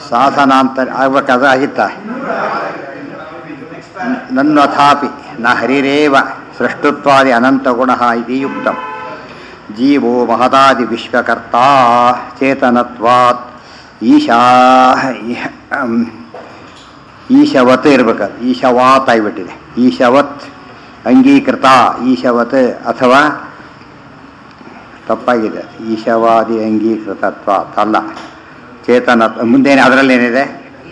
ಸಾಧನಾಂತರ ಆಗ್ಬೇಕಾದ್ರೆ ಆಗಿತ್ತ ನನ್ನಥಾಪಿ ನ ಹರಿರೇವ ಸೃಷ್ಟುತ್ವಾದಿ ಅನಂತಗುಣ ಇತಿ ಯುಕ್ತಂ ಜೀವೋ ಮಹದಾದಿ ವಿಶ್ವಕರ್ತ ಚೇತನತ್ವಾತ್ ಈಶಾ ಅಂ, ಈಶವತ್ ಇರ್ಬೇಕಾದ್ರೆ ಈಶವಾತ್ ಆಗಿಬಿಟ್ಟಿದೆ ಈಶವತ್ ಅಂಗೀಕೃತ ಈಶವತ್ ಅಥವಾ ತಪ್ಪಾಗಿದೆ ಈಶವಾದಿ ಅಂಗೀಕೃತತ್ವ ಅಲ್ಲ ಚೇತನ ಮುಂದೇನೆ ಅದರಲ್ಲೇನಿದೆ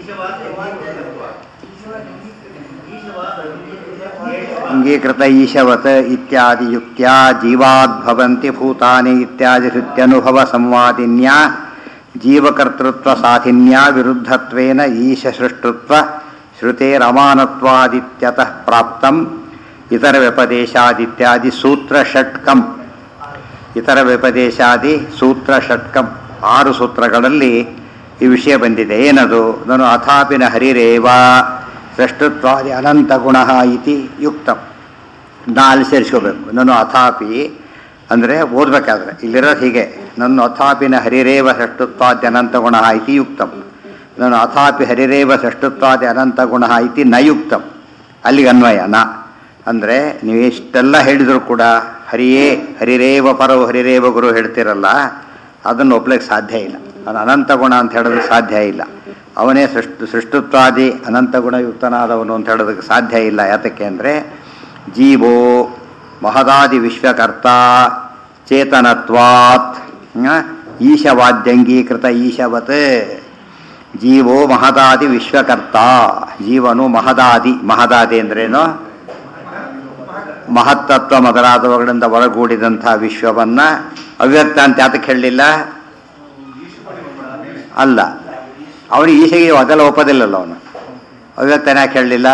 ಅಂಗೀಕೃತ ಈಶವತ್ ಇತ್ಯಾದಿ ಯುಕ್ತ್ಯಾ ಜೀವಾದ್ಭವಂತಿ ಭೂತಾನಿ ಇತ್ಯಾದಿ ಹೃತ್ಯನುಭವ ಸಂವಾದಿನ್ಯಾ ಜೀವಕರ್ತೃತ್ವ ಸಾಧಿನ್ಯಾ ವಿರುದ್ಧತ್ವೇನ ಈಶ ಸೃಷ್ಟುತ್ವ ಶ್ರುತೇರಮಾನತ್ವಾದಿತ್ಯತಃ ಪ್ರಾಪ್ತಂ ಇತರ ವ್ಯಪದೇಶಾದಿತ್ಯಾದಿ ಸೂತ್ರ ಷಟ್ಕಂ ಇತರ ವ್ಯಪದೇಶಾದಿ ಸೂತ್ರ ಷಟ್ಕಂ ಆರು ಸೂತ್ರಗಳಲ್ಲಿ ಈ ವಿಷಯ ಬಂದಿದೆ ಏನದು ನಾನು ಅಥಾಪಿನ ಹರಿರೇವ ಸೃಷ್ಟುತ್ವಾದಿ ಅನಂತ ಗುಣ ಇತಿ ಯುಕ್ತಂ ನಾಲ್ ಸೇರಿಸ್ಕೋಬೇಕು ನಾನು ಅಥಾಪಿ ಅಂದರೆ ಓದಬೇಕಾದ್ರೆ ಇಲ್ಲಿರೋದು ಹೀಗೆ ನನ್ನ ಅಥಾಪಿನ ಹರಿರೇವ ಸೃಷ್ಟುತ್ವಾದಿ ಅನಂತ ಗುಣ ಇತಿ ಯುಕ್ತಂ ನಾನು ಅಥಾಪಿ ಹರಿರೇವ ಸೃಷ್ಟುತ್ವಾದಿ ಅನಂತ ಗುಣ ಇತಿ ನ ಯುಕ್ತಂ ಅಲ್ಲಿಗೆ ಅನ್ವಯ ನ ಅಂದರೆ ನೀವು ಎಷ್ಟೆಲ್ಲ ಹೇಳಿದರೂ ಕೂಡ ಹರಿಯೇ ಹರಿರೇವ ಪರವು ಹರಿರೇವ ಗುರು ಹೇಳ್ತಿರಲ್ಲ ಅದನ್ನು ಒಪ್ಲಿಕ್ಕೆ ಸಾಧ್ಯ ಇಲ್ಲ ಅದು ಅನಂತ ಗುಣ ಅಂತ ಹೇಳೋದಕ್ಕೆ ಸಾಧ್ಯ ಇಲ್ಲ ಅವನೇ ಸೃಷ್ಟು ಸೃಷ್ಟುತ್ವಾದಿ ಅನಂತ ಗುಣಯುಕ್ತನಾದವನು ಅಂತ ಹೇಳೋದಕ್ಕೆ ಸಾಧ್ಯ ಇಲ್ಲ ಯಾತಕ್ಕೆ ಅಂದರೆ ಜೀವೋ ಮಹದಾದಿ ವಿಶ್ವಕರ್ತ ಚೇತನತ್ವಾತ್ ಆ, ಈಶವಾದ್ಯಂಗೀಕೃತ ಈಶವತ್ ಜೀವೋ ಮಹದಾದಿ ವಿಶ್ವಕರ್ತ ಜೀವನು ಮಹದಾದಿ ಮಹದಾದಿ ಅಂದ್ರೇನು ಮಹತ್ತತ್ವ ಮೊದಲಾದವುಗಳಿಂದ ಒಳಗೂಡಿದಂಥ ವಿಶ್ವವನ್ನ ಅವ್ಯಕ್ತ ಅಂತ ಯಾತಕ್ಕೆ ಹೇಳಲಿಲ್ಲ ಅಲ್ಲ ಅವನು ಈಶೆಗೆ ಅದೆಲ್ಲ ಒಪ್ಪದಿಲ್ಲಲ್ಲ ಅವನು ಅವ್ಯಕ್ತನ ಯಾಕೆ ಹೇಳಲಿಲ್ಲ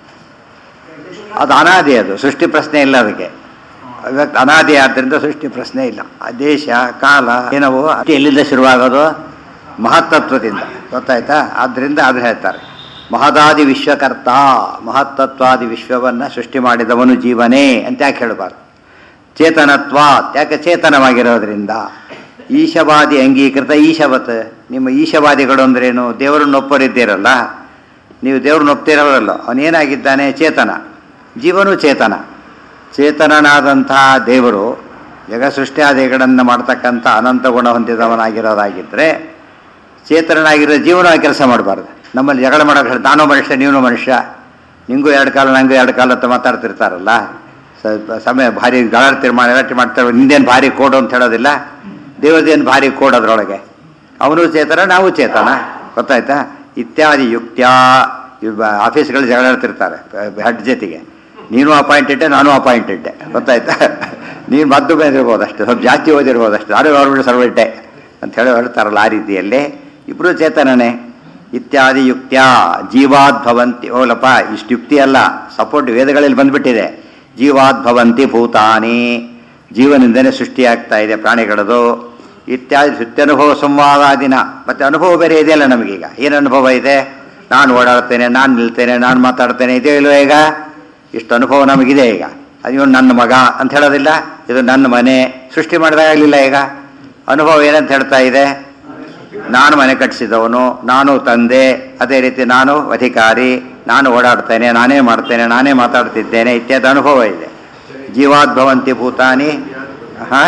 ಅದು ಅನಾದಿ ಅದು ಸೃಷ್ಟಿ ಪ್ರಶ್ನೆ ಇಲ್ಲ ಅದಕ್ಕೆ ಅವ್ಯಕ್ತ ಅನಾದಿ ಆದ್ದರಿಂದ ಸೃಷ್ಟಿ ಪ್ರಶ್ನೆ ಇಲ್ಲ ಆ ದೇಶ ಕಾಲ ಏನವು ಅತಿ ಎಲ್ಲಿಂದ ಶುರುವಾಗೋದು ಮಹತ್ತತ್ವದಿಂದ ಗೊತ್ತಾಯ್ತಾ ಆದ್ದರಿಂದ ಅದು ಹೇಳ್ತಾರೆ ಮಹದಾದಿ ವಿಶ್ವಕರ್ತ ಮಹತ್ತತ್ವಾದಿ ವಿಶ್ವವನ್ನು ಸೃಷ್ಟಿ ಮಾಡಿದವನು ಜೀವನೇ ಅಂತ ಯಾಕೆ ಹೇಳಬಾರ್ದು ಚೇತನತ್ವ ಯಾಕೆ ಚೇತನವಾಗಿರೋದ್ರಿಂದ ಈಶವಾದಿ ಅಂಗೀಕೃತ ಈಶವತ್ ನಿಮ್ಮ ಈಶವಾದಿಗಳು ಅಂದ್ರೇನು ದೇವರನ್ನು ಒಪ್ಪರಿದ್ದೀರಲ್ಲ ನೀವು ದೇವ್ರನ್ನ ಒಪ್ತಿರಲ್ಲ ಅವನೇನಾಗಿದ್ದಾನೆ ಚೇತನ ಜೀವನು ಚೇತನ ಚೇತನನಾದಂಥ ದೇವರು ಜಗ ಸೃಷ್ಟಿಯಾದಿಗಳನ್ನು ಮಾಡ್ತಕ್ಕಂಥ ಅನಂತ ಗುಣ ಹೊಂದಿದವನಾಗಿರೋದಾಗಿದ್ದರೆ ಚೇತನನಾಗಿರೋ ಜೀವನ ಕೆಲಸ ಮಾಡಬಾರ್ದು ನಮ್ಮಲ್ಲಿ ಜಗಳ ಮಾಡೋಕೆ ಹೇಳಿ ನಾನೂ ಮನುಷ್ಯ ನೀನು ಮನುಷ್ಯ ನಿಂಗೂ ಎರಡು ಕಾಲ ನಂಗೂ ಎರಡು ಕಾಲ ಅಂತ ಮಾತಾಡ್ತಿರ್ತಾರಲ್ಲ ಸ್ವಲ್ಪ ಸಮಯ ಭಾರಿ ಗಲಾಡ್ತಿರ್ ಮಾಡಿ ಗಲಾಟೆ ಮಾಡ್ತಾರೆ ನಿಂದೇನು ಭಾರಿ ಕೋಡು ಅಂತ ಹೇಳೋದಿಲ್ಲ ದೇವರದೇನು ಭಾರಿ ಕೋಡ್ ಅದರೊಳಗೆ ಅವನು ಚೇತನ ನಾವು ಚೇತನ ಗೊತ್ತಾಯ್ತಾ ಇತ್ಯಾದಿ ಯುಕ್ತ್ಯಾ ಆಫೀಸ್ಗಳು ಜಗಳಾಡ್ತಿರ್ತಾರೆ ಹೆಡ್ ಜೊತೆಗೆ ನೀನು ಅಪಾಯಿಂಟೆಡ್ ನಾನು ಅಪಾಯಿಂಟೆಡ್ ಗೊತ್ತಾಯ್ತಾ ನೀನು ಮದ್ದು ಬಂದಿರ್ಬೋದು ಅಷ್ಟೇ ಸ್ವಲ್ಪ ಜಾಸ್ತಿ ಓದಿರ್ಬೋದು ಅಷ್ಟೇ ನಾನು ಗೌರ್ಮೆಂಟ್ ಸರ್ವೆಂಟೆ ಅಂತ ಹೇಳಿ ಹೇಳ್ತಾರಲ್ಲ ಆ ರೀತಿಯಲ್ಲಿ ಇಬ್ಬರು ಚೇತನನೇ ಇತ್ಯಾದಿ ಯುಕ್ತ್ಯ ಜೀವಾದ್ಭವಂತಿ ಓಲಪ್ಪ ಇಷ್ಟು ಯುಕ್ತಿ ಅಲ್ಲ ಸಪೋರ್ಟ್ ವೇದಗಳಲ್ಲಿ ಬಂದ್ಬಿಟ್ಟಿದೆ ಜೀವಾದ್ಭವಂತಿ ಭೂತಾನಿ ಜೀವನಿಂದನೇ ಸೃಷ್ಟಿಯಾಗ್ತಾ ಇದೆ ಪ್ರಾಣಿಗಳದು ಇತ್ಯಾದಿ ಸುತ್ಯನುಭವ ಸಂವಾದಾದಿನ ಮತ್ತೆ ಅನುಭವ ಬೇರೆ ಇದೆಯಲ್ಲ ನಮಗೀಗ ಏನು ಅನುಭವ ಇದೆ ನಾನು ಓಡಾಡ್ತೇನೆ ನಾನು ನಿಲ್ತೇನೆ ನಾನು ಮಾತಾಡ್ತೇನೆ ಇದೆಯೋ ಇಲ್ವೋ ಈಗ ಇಷ್ಟು ಅನುಭವ ನಮಗಿದೆ ಈಗ ಅದು ನನ್ನ ಮಗ ಅಂತ ಹೇಳೋದಿಲ್ಲ ಇದು ನನ್ನ ಮನೆ ಸೃಷ್ಟಿ ಮಾಡಿದಾಗಲಿಲ್ಲ ಈಗ ಅನುಭವ ಏನಂತ ಹೇಳ್ತಾ ಇದೆ ನಾನು ಮನೆ ಕಟ್ಟಿಸಿದವನು ನಾನು ತಂದೆ ಅದೇ ರೀತಿ ನಾನು ಅಧಿಕಾರಿ ನಾನು ಓಡಾಡ್ತೇನೆ ನಾನೇ ಮಾಡ್ತೇನೆ ನಾನೇ ಮಾತಾಡ್ತಿದ್ದೇನೆ ಇತ್ಯಾದಿ ಅನುಭವ ಇದೆ ಜೀವಾದ್ಭವಂತಿ ಭೂತಾನಿ ಹಾ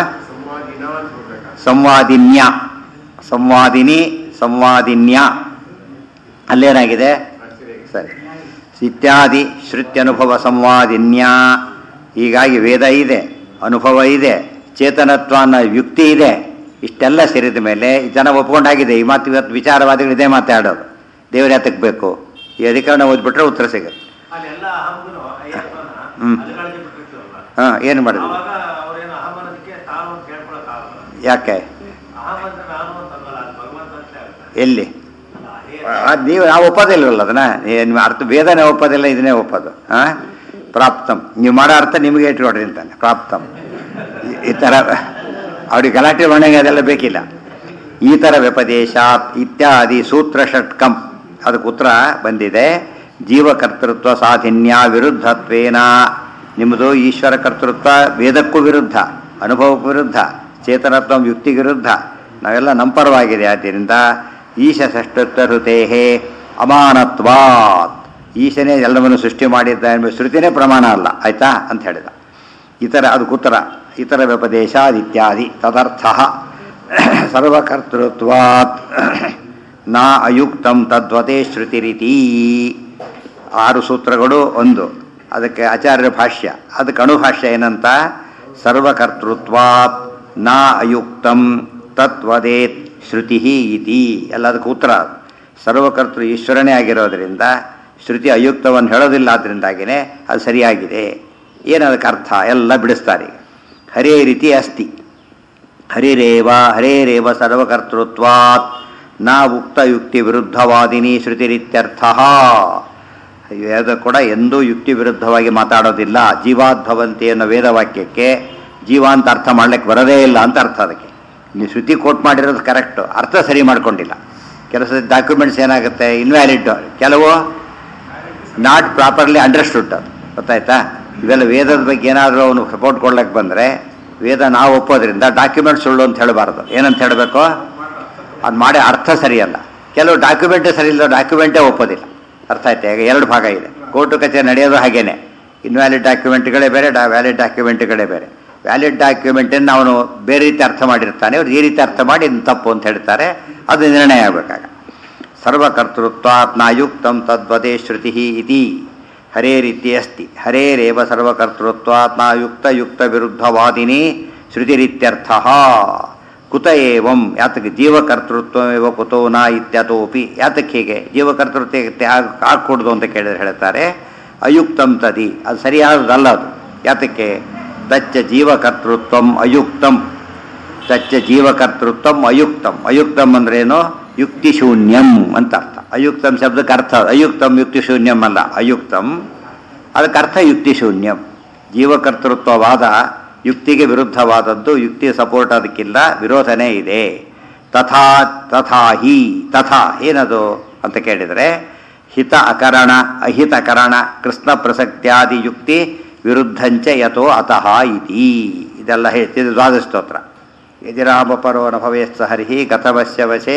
ಸಂವಾದಿನ್ಯ ಸಂವಾದಿನಿ ಸಂವಾದಿನ್ಯ ಅಲ್ಲೇನಾಗಿದೆ ಸರಿ ಇತ್ಯಾದಿ ಶ್ರುತ್ಯನುಭವ ಸಂವಾದಿನ್ಯ ಹೀಗಾಗಿ ವೇದ ಇದೆ ಅನುಭವ ಇದೆ ಚೇತನತ್ವ ಅನ್ನೋ ಯುಕ್ತಿ ಇದೆ ಇಷ್ಟೆಲ್ಲ ಸೇರಿದ ಮೇಲೆ ಜನ ಒಪ್ಕೊಂಡಾಗಿದೆ ಈ ಮಾತು ಇವತ್ತು ವಿಚಾರವಾದಿಗಳು ಇದೇ ಮಾತಾಡೋದು ದೇವ್ರ ಯಾತಕ್ಕೆ ಬೇಕು ಈ ಅಧಿಕರಣ ಓದ್ಬಿಟ್ರೆ ಉತ್ತರ ಸಿಗುತ್ತೆ ಅಲ್ಲೆಲ್ಲ ಅಹಂಗುನು ಅಯ್ಯಪ್ಪನ ಹ್ಮ್. ಅಲುಗಾಡಿಕೆ ಬಿಟ್ಟಿರ್ತೀವಲ್ಲ ಹಾಂ ಏನು ಮಾಡಿದ್ರು ಅವಾಗ ಅವ್ರೇನು ಅಹಂ ಅನ್ನೋದಕ್ಕೆ ತಾನು ಅಂತ ಹೇಳ್ಕೊಳಕ್ ಆಗಲ್ಲ ಯಾಕೆ ಅಹಂ ಅಂದ್ರೆ ನಾನು ಅಂತ ಅನ್ನಲ್ಲ ಅದು ಭಗವಂತ ಅಂತ ಹೇಳ್ತಾರೆ ಎಲ್ಲಿ ಅಲ್ಲ, ಅದೇ ಅದು ನೀವು ನಾವು ಒಪ್ಪೋದಿಲ್ಲವಲ್ಲ ಅದನ್ನ ಏನು ಅರ್ಥ ವೇದನೆ ಒಪ್ಪೋದಿಲ್ಲ ಇದನ್ನೇ ಒಪ್ಪೋದು ಹಾಂ ಪ್ರಾಪ್ತಂ ನೀವು ಮಾಡೋ ಅರ್ಥ ನಿಮಗೆ ಇಟ್ಕೊಡ್ರಿ ಅಂತಾನೆ ಪ್ರಾಪ್ತಂ ಈ- ಈ ಥರ ಅವ್ರಿಗೆ ಗಲಾಟೆ ಮನೆಗೆ ಅದೆಲ್ಲ ಬೇಕಿಲ್ಲ ಈ ಥರ ವ್ಯಪದೇಶ ಇತ್ಯಾದಿ ಸೂತ್ರ ಷಟ್ಕಂ ಅದಕ್ಕೆ ಉತ್ತರ ಬಂದಿದೆ ಜೀವಕರ್ತೃತ್ವ ಸಾಧಿನ್ಯ ವಿರುದ್ಧತ್ವೇನ ನಿಮ್ಮದು ಈಶ್ವರ ಕರ್ತೃತ್ವ ವೇದಕ್ಕೂ ವಿರುದ್ಧ ಅನುಭವಕ್ಕೂ ವಿರುದ್ಧ ಚೇತನತ್ವ ಯುಕ್ತಿಗೆ ವಿರುದ್ಧ ನಾವೆಲ್ಲ ನಮ್ಮ ಪರವಾಗಿದೆ ಆದ್ದರಿಂದ ಈಶ ಷಷ್ಟೃತೇ ಅಮಾನತ್ವಾತ್ ಈಶನೇ ಎಲ್ಲವನ್ನು ಸೃಷ್ಟಿ ಮಾಡಿದ್ದ ಎಂಬ ಶ್ರುತಿನೇ ಪ್ರಮಾಣ ಅಲ್ಲ ಆಯ್ತಾ ಅಂತ ಹೇಳಿದ ಇತರ ಅದು ಕುತರ ಇತರ ವ್ಯಪದೇಶಾದಿತ್ಯಾದಿ ತದರ್ಥ ಸರ್ವಕರ್ತೃತ್ವಾತ್ ನಾ ಅಯುಕ್ತಂ ತದ್ವತೆ ಶ್ರುತಿರಿತಿ ಆರು ಸೂತ್ರಗಳು ಒಂದು ಅದಕ್ಕೆ ಆಚಾರ್ಯ ಭಾಷ್ಯ ಅದಕ್ಕೆ ಅಣುಭಾಷ್ಯ ಏನಂತ ಸರ್ವಕರ್ತೃತ್ವಾತ್ ನಾ ಅಯುಕ್ತಂ ತತ್ವದೇತ್ ಶ್ರುತಿ ಇತಿ ಎಲ್ಲದಕ್ಕೆ ಉತ್ತರ ಅದು. ಸರ್ವಕರ್ತೃ ಈಶ್ವರನೇ ಆಗಿರೋದ್ರಿಂದ ಶ್ರುತಿ ಅಯುಕ್ತವನ್ನು ಹೇಳೋದಿಲ್ಲ ಆದ್ದರಿಂದಾಗಿನೇ ಅದು ಸರಿಯಾಗಿದೆ ಏನದಕ್ಕೆ ಅರ್ಥ ಎಲ್ಲ ಬಿಡಿಸ್ತಾರೆ ಈಗ. ಹರೇ ರೀತಿ ಅಸ್ತಿ ಹರಿರೇವ ಹರೇರೇವ ಸರ್ವಕರ್ತೃತ್ವಾತ್ ನಾ ಉಕ್ತ ಯುಕ್ತಿ ವಿರುದ್ಧವಾದಿನಿ ಶ್ರುತಿರಿತ್ಯರ್ಥ ವೇದ ಕೂಡ ಎಂದೂ ಯುಕ್ತಿ ವಿರುದ್ಧವಾಗಿ ಮಾತಾಡೋದಿಲ್ಲ ಜೀವಾದ್ಭವಂತಿ ಅನ್ನೋ ವೇದವಾಕ್ಯಕ್ಕೆ ಜೀವ ಅಂತ ಅರ್ಥ ಮಾಡ್ಲಿಕ್ಕೆ ಬರೋದೇ ಇಲ್ಲ ಅಂತ ಅರ್ಥ ಅದಕ್ಕೆ ನೀವು ಶ್ರುತಿ ಕೋಟ್ ಮಾಡಿರೋದು ಕರೆಕ್ಟು ಅರ್ಥ ಸರಿ ಮಾಡ್ಕೊಂಡಿಲ್ಲ ಕೆಲಸ ಡಾಕ್ಯುಮೆಂಟ್ಸ್ ಏನಾಗುತ್ತೆ ಇನ್ವ್ಯಾಲಿಡ್ ಕೆಲವು ನಾಟ್ ಪ್ರಾಪರ್ಲಿ ಅಂಡರ್ಸ್ಟುಡ್ ಅದು ಗೊತ್ತಾಯ್ತಾ ಇವೆಲ್ಲ ವೇದದ ಬಗ್ಗೆ ಏನಾದರೂ ಅವನು ಸಪೋರ್ಟ್ ಕೊಡ್ಲಿಕ್ಕೆ ಬಂದರೆ ವೇದ ನಾವು ಒಪ್ಪೋದ್ರಿಂದ ಡಾಕ್ಯುಮೆಂಟ್ ಸುಳ್ಳು ಅಂತ ಹೇಳಬಾರ್ದು ಏನಂತ ಹೇಳಬೇಕು ಅದು ಮಾಡಿ ಅರ್ಥ ಸರಿಯಲ್ಲ ಕೆಲವು ಡಾಕ್ಯುಮೆಂಟೇ ಸರಿ ಇಲ್ಲ ಡಾಕ್ಯುಮೆಂಟೇ ಒಪ್ಪೋದಿಲ್ಲ ಅರ್ಥ ಆಯ್ತಾ ಈಗ ಎರಡು ಭಾಗ ಇದೆ ಕೋರ್ಟು ಕಚೇರಿ ನಡೆಯೋದು ಹಾಗೇನೆ ಇನ್ವ್ಯಾಲಿಡ್ ಡಾಕ್ಯುಮೆಂಟ್ಗಳೇ ಬೇರೆ ಡಾ ವ್ಯಾಲಿಡ್ ಡಾಕ್ಯುಮೆಂಟ್ಗಳೇ ಬೇರೆ ವ್ಯಾಲಿಡ್ ಡಾಕ್ಯುಮೆಂಟನ್ನು ಅವನು ಬೇರೆ ರೀತಿ ಅರ್ಥ ಮಾಡಿರ್ತಾನೆ ಅವ್ರು ಈ ರೀತಿ ಅರ್ಥ ಮಾಡಿ ಇದು ತಪ್ಪು ಅಂತ ಹೇಳ್ತಾರೆ ಅದು ನಿರ್ಣಯ ಆಗಬೇಕಾಗ ಸರ್ವಕರ್ತೃತ್ವಾತ್ ನಾಯುಕ್ತಂ ತದ್ವದೇ ಶ್ರುತಿ ಇತಿ ಹರೇರಿತಿ ಅಸ್ತಿ ಹರೇರೇವ ಸರ್ವಕರ್ತೃತ್ವಾತ್ ನಾಯುಕ್ತ ಯುಕ್ತ ವಿರುದ್ಧವಾದಿನಿ ಶ್ರುತಿರಿತ್ಯರ್ಥ ಕುತ ಏವಂ ಯಾತಕ್ಕೆ ಜೀವಕರ್ತೃತ್ವಮೇವ ಕುತೋ ನ ಇತ್ಯತೋಪಿ ಯಾತಕ್ಕೆ ಹೀಗೆ ಜೀವಕರ್ತೃತ್ವ ಹಾಕ್ಕೊಡ್ದು ಅಂತ ಕೇಳಿದ್ರೆ ಹೇಳ್ತಾರೆ ಅಯುಕ್ತಂ ತದಿ ಅದು ಸರಿಯಾದದಲ್ಲ ಅದು ಯಾತಕ್ಕೆ ತಚ್ಚ ಜೀವಕರ್ತೃತ್ವಂ ಅಯುಕ್ತಂ ತಚ್ಚ ಜೀವಕರ್ತೃತ್ವಂ ಅಯುಕ್ತಂ ಅಯುಕ್ತಂ ಅಂದ್ರೇನು ಯುಕ್ತಿ ಶೂನ್ಯಂ ಅಂತ ಅರ್ಥ ಅಯುಕ್ತಂ ಶಬ್ದಕ್ಕೆ ಅರ್ಥ ಅಯುಕ್ತಂ ಯುಕ್ತಿ ಶೂನ್ಯಂ ಅಲ್ಲ ಅಯುಕ್ತಂ ಅದಕ್ಕೆ ಅರ್ಥ ಯುಕ್ತಿ ಶೂನ್ಯಂ ಜೀವಕರ್ತೃತ್ವವಾದ ಯುಕ್ತಿಗೆ ವಿರುದ್ಧವಾದದ್ದು ಯುಕ್ತಿ ಸಪೋರ್ಟ್ ಅದಕ್ಕಿಲ್ಲ ವಿರೋಧನೇ ಇದೆ ತಥಾ ತಥಾ ಹಿ ತಥಾ ಏನದು ಅಂತ ಕೇಳಿದರೆ ಹಿತ ಅಕರಣ ಅಹಿತ ಕರಣ ಕೃಷ್ಣ ಪ್ರಸಕ್ತ್ಯಾದಿ ಯುಕ್ತಿ ವಿರುದ್ಧಂಚ ಯಥೋ ಅತಃ ಇತಿ ಇದೆಲ್ಲ ಹೇಳ್ತಿದ್ದು ದ್ವಾದಶ ಸ್ತೋತ್ರ ಯದಿರಾಮ ಪರೋ ನ ಭವೇತ್ಸ ಹರಿ ಗತವಸ್ಯ ವಶೆ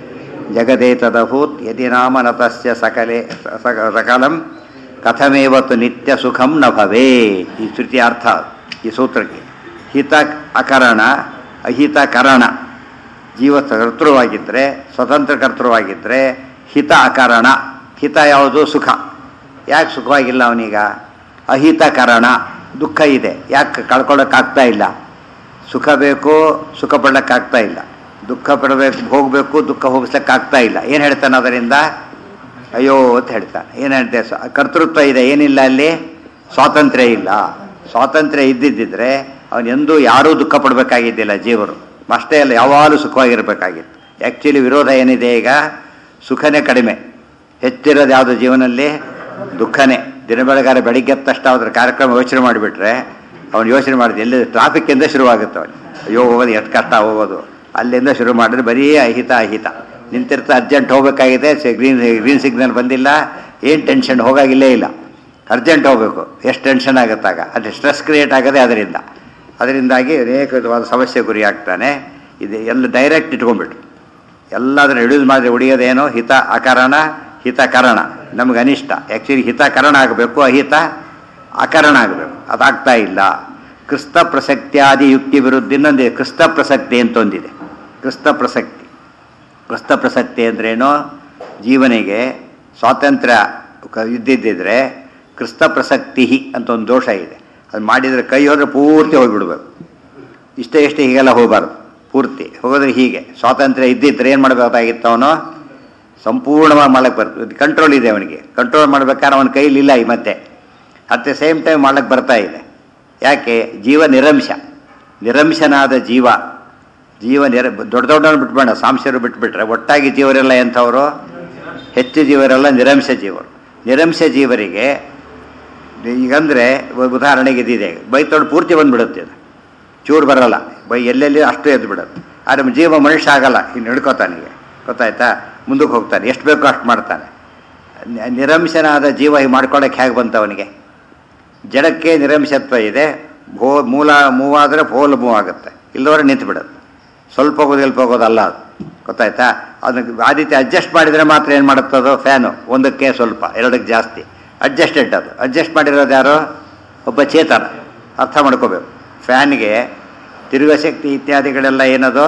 ಜಗದೇತದಭೂತ್ ಯದಿ ನಾಮ ನತಸ್ಯ ಸಕಲೆ ಸಕ- ಸಕಲಂ ಕಥಮೇವತ್ತು ನಿತ್ಯ ಸುಖಂ ನ ಭವೇ ಈ ಶ್ರುತಿ ಅರ್ಥ ಈ ಸೂತ್ರಕ್ಕೆ ಹಿತ ಅಕರಣ ಅಹಿತ ಕರಣ ಜೀವ ಕರ್ತೃವಾಗಿದ್ದರೆ ಸ್ವತಂತ್ರ ಕರ್ತೃವಾಗಿದ್ದರೆ ಹಿತ ಅಕರಣ ಹಿತ ಯಾವುದು ಸುಖ ಯಾಕೆ ಸುಖವಾಗಿಲ್ಲ ಅವನೀಗ ಅಹಿತ ಕರಣ ದುಃಖ ಇದೆ ಯಾಕೆ ಕಳ್ಕೊಳ್ಳೋಕ್ಕಾಗ್ತಾ ಇಲ್ಲ ಸುಖ ಬೇಕು ಸುಖ ಪಡ್ಲಿಕ್ಕಾಗ್ತಾ ಇಲ್ಲ ದುಃಖ ಪಡಬೇಕು ಹೋಗಬೇಕು ದುಃಖ ಹೋಗಿಸ್ಲಿಕ್ಕಾಗ್ತಾ ಇಲ್ಲ ಏನು ಹೇಳ್ತಾನೆ ಅದರಿಂದ ಅಯ್ಯೋ ಅಂತ ಹೇಳ್ತಾನೆ ಏನು ಹೇಳ್ತೇವೆ ಸ- ಕರ್ತೃತ್ವ ಇದೆ ಏನಿಲ್ಲ ಅಲ್ಲಿ ಸ್ವಾತಂತ್ರ್ಯ ಇಲ್ಲ ಸ್ವಾತಂತ್ರ್ಯ ಇದ್ದಿದ್ದಿದ್ರೆ ಅವನು ಎಂದೂ ಯಾರೂ ದುಃಖ ಪಡಬೇಕಾಗಿದ್ದಿಲ್ಲ ಜೀವರು ಅಷ್ಟೇ ಅಲ್ಲ ಯಾವಾಗಲೂ ಸುಖವಾಗಿರಬೇಕಾಗಿತ್ತು ಆ್ಯಕ್ಚುಲಿ ವಿರೋಧ ಏನಿದೆ ಈಗ ಸುಖನೇ ಕಡಿಮೆ ಹೆಚ್ಚಿರೋದು ಯಾವುದು ಜೀವನದಲ್ಲಿ ದುಃಖನೇ ದಿನ ಬೆಳಗಾರೆ ಬೆಳಿಗ್ಗೆ ಎದ್ದ ತಕ್ಷಣ ಅದ್ರ ಕಾರ್ಯಕ್ರಮ ಯೋಚನೆ ಮಾಡಿಬಿಟ್ರೆ ಅವನು ಯೋಚನೆ ಮಾಡಿದ ಎಲ್ಲಿ ಟ್ರಾಫಿಕ್ಕಿಂದ ಶುರುವಾಗುತ್ತೆ ಅವನು ಅಯ್ಯೋ ಹೋಗೋದು ಎಷ್ಟು ಕಷ್ಟ ಹೋಗೋದು ಅಲ್ಲಿಂದ ಶುರು ಮಾಡಿದ್ರೆ ಬರೀ ಅಹಿತ ಅಹಿತ ನಿಂತಿರ್ತ ಅರ್ಜೆಂಟ್ ಹೋಗಬೇಕಾಗಿದೆ ಗ್ರೀನ್ ಗ್ರೀನ್ ಸಿಗ್ನಲ್ ಬಂದಿಲ್ಲ ಏನು ಟೆನ್ಷನ್ ಹೋಗಾಗಿಲ್ಲೇ ಇಲ್ಲ ಅರ್ಜೆಂಟ್ ಹೋಗಬೇಕು ಎಷ್ಟು ಟೆನ್ಷನ್ ಆಗುತ್ತಾಗ ಅದು ಸ್ಟ್ರೆಸ್ ಕ್ರಿಯೇಟ್ ಆಗೋದೇ ಅದರಿಂದ ಅದರಿಂದಾಗಿ ಅನೇಕ ವಿಧವಾದ ಸಮಸ್ಯೆ ಗುರಿ ಆಗ್ತಾನೆ ಇದು ಎಲ್ಲ ಡೈರೆಕ್ಟ್ ಇಟ್ಕೊಂಡ್ಬಿಟ್ಟು ಎಲ್ಲದನ್ನು ರಿಡ್ಯೂಸ್ ಮಾಡಿ ಉಳಿಯೋದೇನು ಹಿತ ಅಕರಣ ಹಿತಕರಣ ನಮಗೆ ಅನಿಷ್ಟ ಆ್ಯಕ್ಚುಲಿ ಹಿತಕರಣ ಆಗಬೇಕು ಅಹಿತ ಅಕರಣ ಆಗಬೇಕು ಅದಾಗ್ತಾ ಇಲ್ಲ ಕ್ರಿಸ್ತ ಪ್ರಸಕ್ತಿಯಾದಿ ಯುಕ್ತಿ ವಿರುದ್ಧ ಇನ್ನೊಂದಿದೆ ಕ್ರಿಸ್ತ ಪ್ರಸಕ್ತಿ ಅಂತ ಒಂದಿದೆ ಕ್ರಿಸ್ತ ಪ್ರಸಕ್ತಿ ಕ್ರಿಸ್ತ ಪ್ರಸಕ್ತಿ ಅಂದ್ರೇನು ಜೀವನಿಗೆ ಸ್ವಾತಂತ್ರ್ಯ ಕ- ಇದ್ದಿದ್ದಿದ್ರೆ ಕ್ರಿಸ್ತ ಪ್ರಸಕ್ತಿ ಅಂತ ಒಂದು ದೋಷ ಇದೆ ಅದು ಮಾಡಿದರೆ ಕೈ ಹೋದರೆ ಪೂರ್ತಿ ಹೋಗಿಬಿಡ್ಬೇಕು ಇಷ್ಟೇ ಇಷ್ಟೇ ಹೀಗೆಲ್ಲ ಹೋಗಬಾರ್ದು ಪೂರ್ತಿ ಹೋಗೋದ್ರೆ ಹೀಗೆ ಸ್ವಾತಂತ್ರ್ಯ ಇದ್ದಿದ್ರೆ ಏನು ಮಾಡಬೇಕಾಗಿತ್ತು ಅವನು ಸಂಪೂರ್ಣವಾಗಿ ಮಾಡಕ್ಕೆ ಬರ್ತದೆ ಕಂಟ್ರೋಲ್ ಇದೆ ಅವನಿಗೆ ಕಂಟ್ರೋಲ್ ಮಾಡ್ಬೇಕಾದ್ರೆ ಅವನ ಕೈಲಿ ಇಲ್ಲ ಈ ಮತ್ತೆ ಅಟ್ ದ ಸೇಮ್ ಟೈಮ್ ಮಾಡಕ್ಕೆ ಬರ್ತಾ ಇದೆ ಯಾಕೆ ಜೀವ ನಿರಂಶ ನಿರಂಶನಾದ ಜೀವ ಜೀವ ನಿರ ದೊಡ್ಡ ದೊಡ್ಡವನು ಬಿಟ್ಬೇಡ ಸಾಂಶರು ಬಿಟ್ಬಿಟ್ರೆ ಒಟ್ಟಾಗಿ ಜೀವರೆಲ್ಲ ಎಂಥವರು ಹೆಚ್ಚು ಜೀವರೆಲ್ಲ ನಿರಂಶ ಜೀವರು ನಿರಂಶ ಜೀವರಿಗೆ ಈಗಂದರೆ ಉದಾಹರಣೆಗೆ ಇದಿದೆ ಬೈತೊಡು ಪೂರ್ತಿ ಬಂದ್ಬಿಡುತ್ತೆ ಅದು ಚೂರು ಬರಲ್ಲ ಬೈ ಎಲ್ಲೆಲ್ಲಿ ಅಷ್ಟು ಎದ್ದು ಬಿಡುತ್ತೆ ಆದರೆ ಜೀವ ಮನುಷ್ಯ ಆಗಲ್ಲ ಇನ್ನು ಹಿಡ್ಕೋತಾನಿಗೆ ಗೊತ್ತಾಯ್ತಾ ಮುಂದಕ್ಕೆ ಹೋಗ್ತಾನೆ ಎಷ್ಟು ಬೇಕೋ ಅಷ್ಟು ಮಾಡ್ತಾನೆ ನಿ- ನಿರಂಶನಾದ ಜೀವ ಹೀಗೆ ಮಾಡ್ಕೊಳ್ಳೋಕೆ ಹೇಗೆ ಬಂತು ಅವನಿಗೆ ಜಡಕ್ಕೆ ನಿರಂಶತ್ವ ಇದೆ ಭೋ ಮೂಲ ಮೂವಾದರೆ ಭೋಲ್ ಮೂವ್ ಆಗುತ್ತೆ ಇಲ್ಲದವರೆ ನಿಂತು ಬಿಡುತ್ತೆ ಸ್ವಲ್ಪ ಹೋಗೋದು ಸ್ವಲ್ಪ ಹೋಗೋದಲ್ಲ ಅದು ಗೊತ್ತಾಯ್ತಾ ಅದಕ್ಕೆ ಆ ರೀತಿ ಅಡ್ಜಸ್ಟ್ ಮಾಡಿದರೆ ಮಾತ್ರ ಏನು ಮಾಡುತ್ತದು ಫ್ಯಾನು ಒಂದಕ್ಕೆ ಸ್ವಲ್ಪ ಎರಡಕ್ಕೆ ಜಾಸ್ತಿ ಅಡ್ಜಸ್ಟೆಡ್ ಅದು ಅಡ್ಜಸ್ಟ್ ಮಾಡಿರೋದು ಯಾರು ಒಬ್ಬ ಚೇತನ ಅರ್ಥ ಮಾಡ್ಕೋಬೇಕು ಫ್ಯಾನ್ಗೆ ತಿರುಗುವ ಶಕ್ತಿ ಇತ್ಯಾದಿಗಳೆಲ್ಲ ಏನದು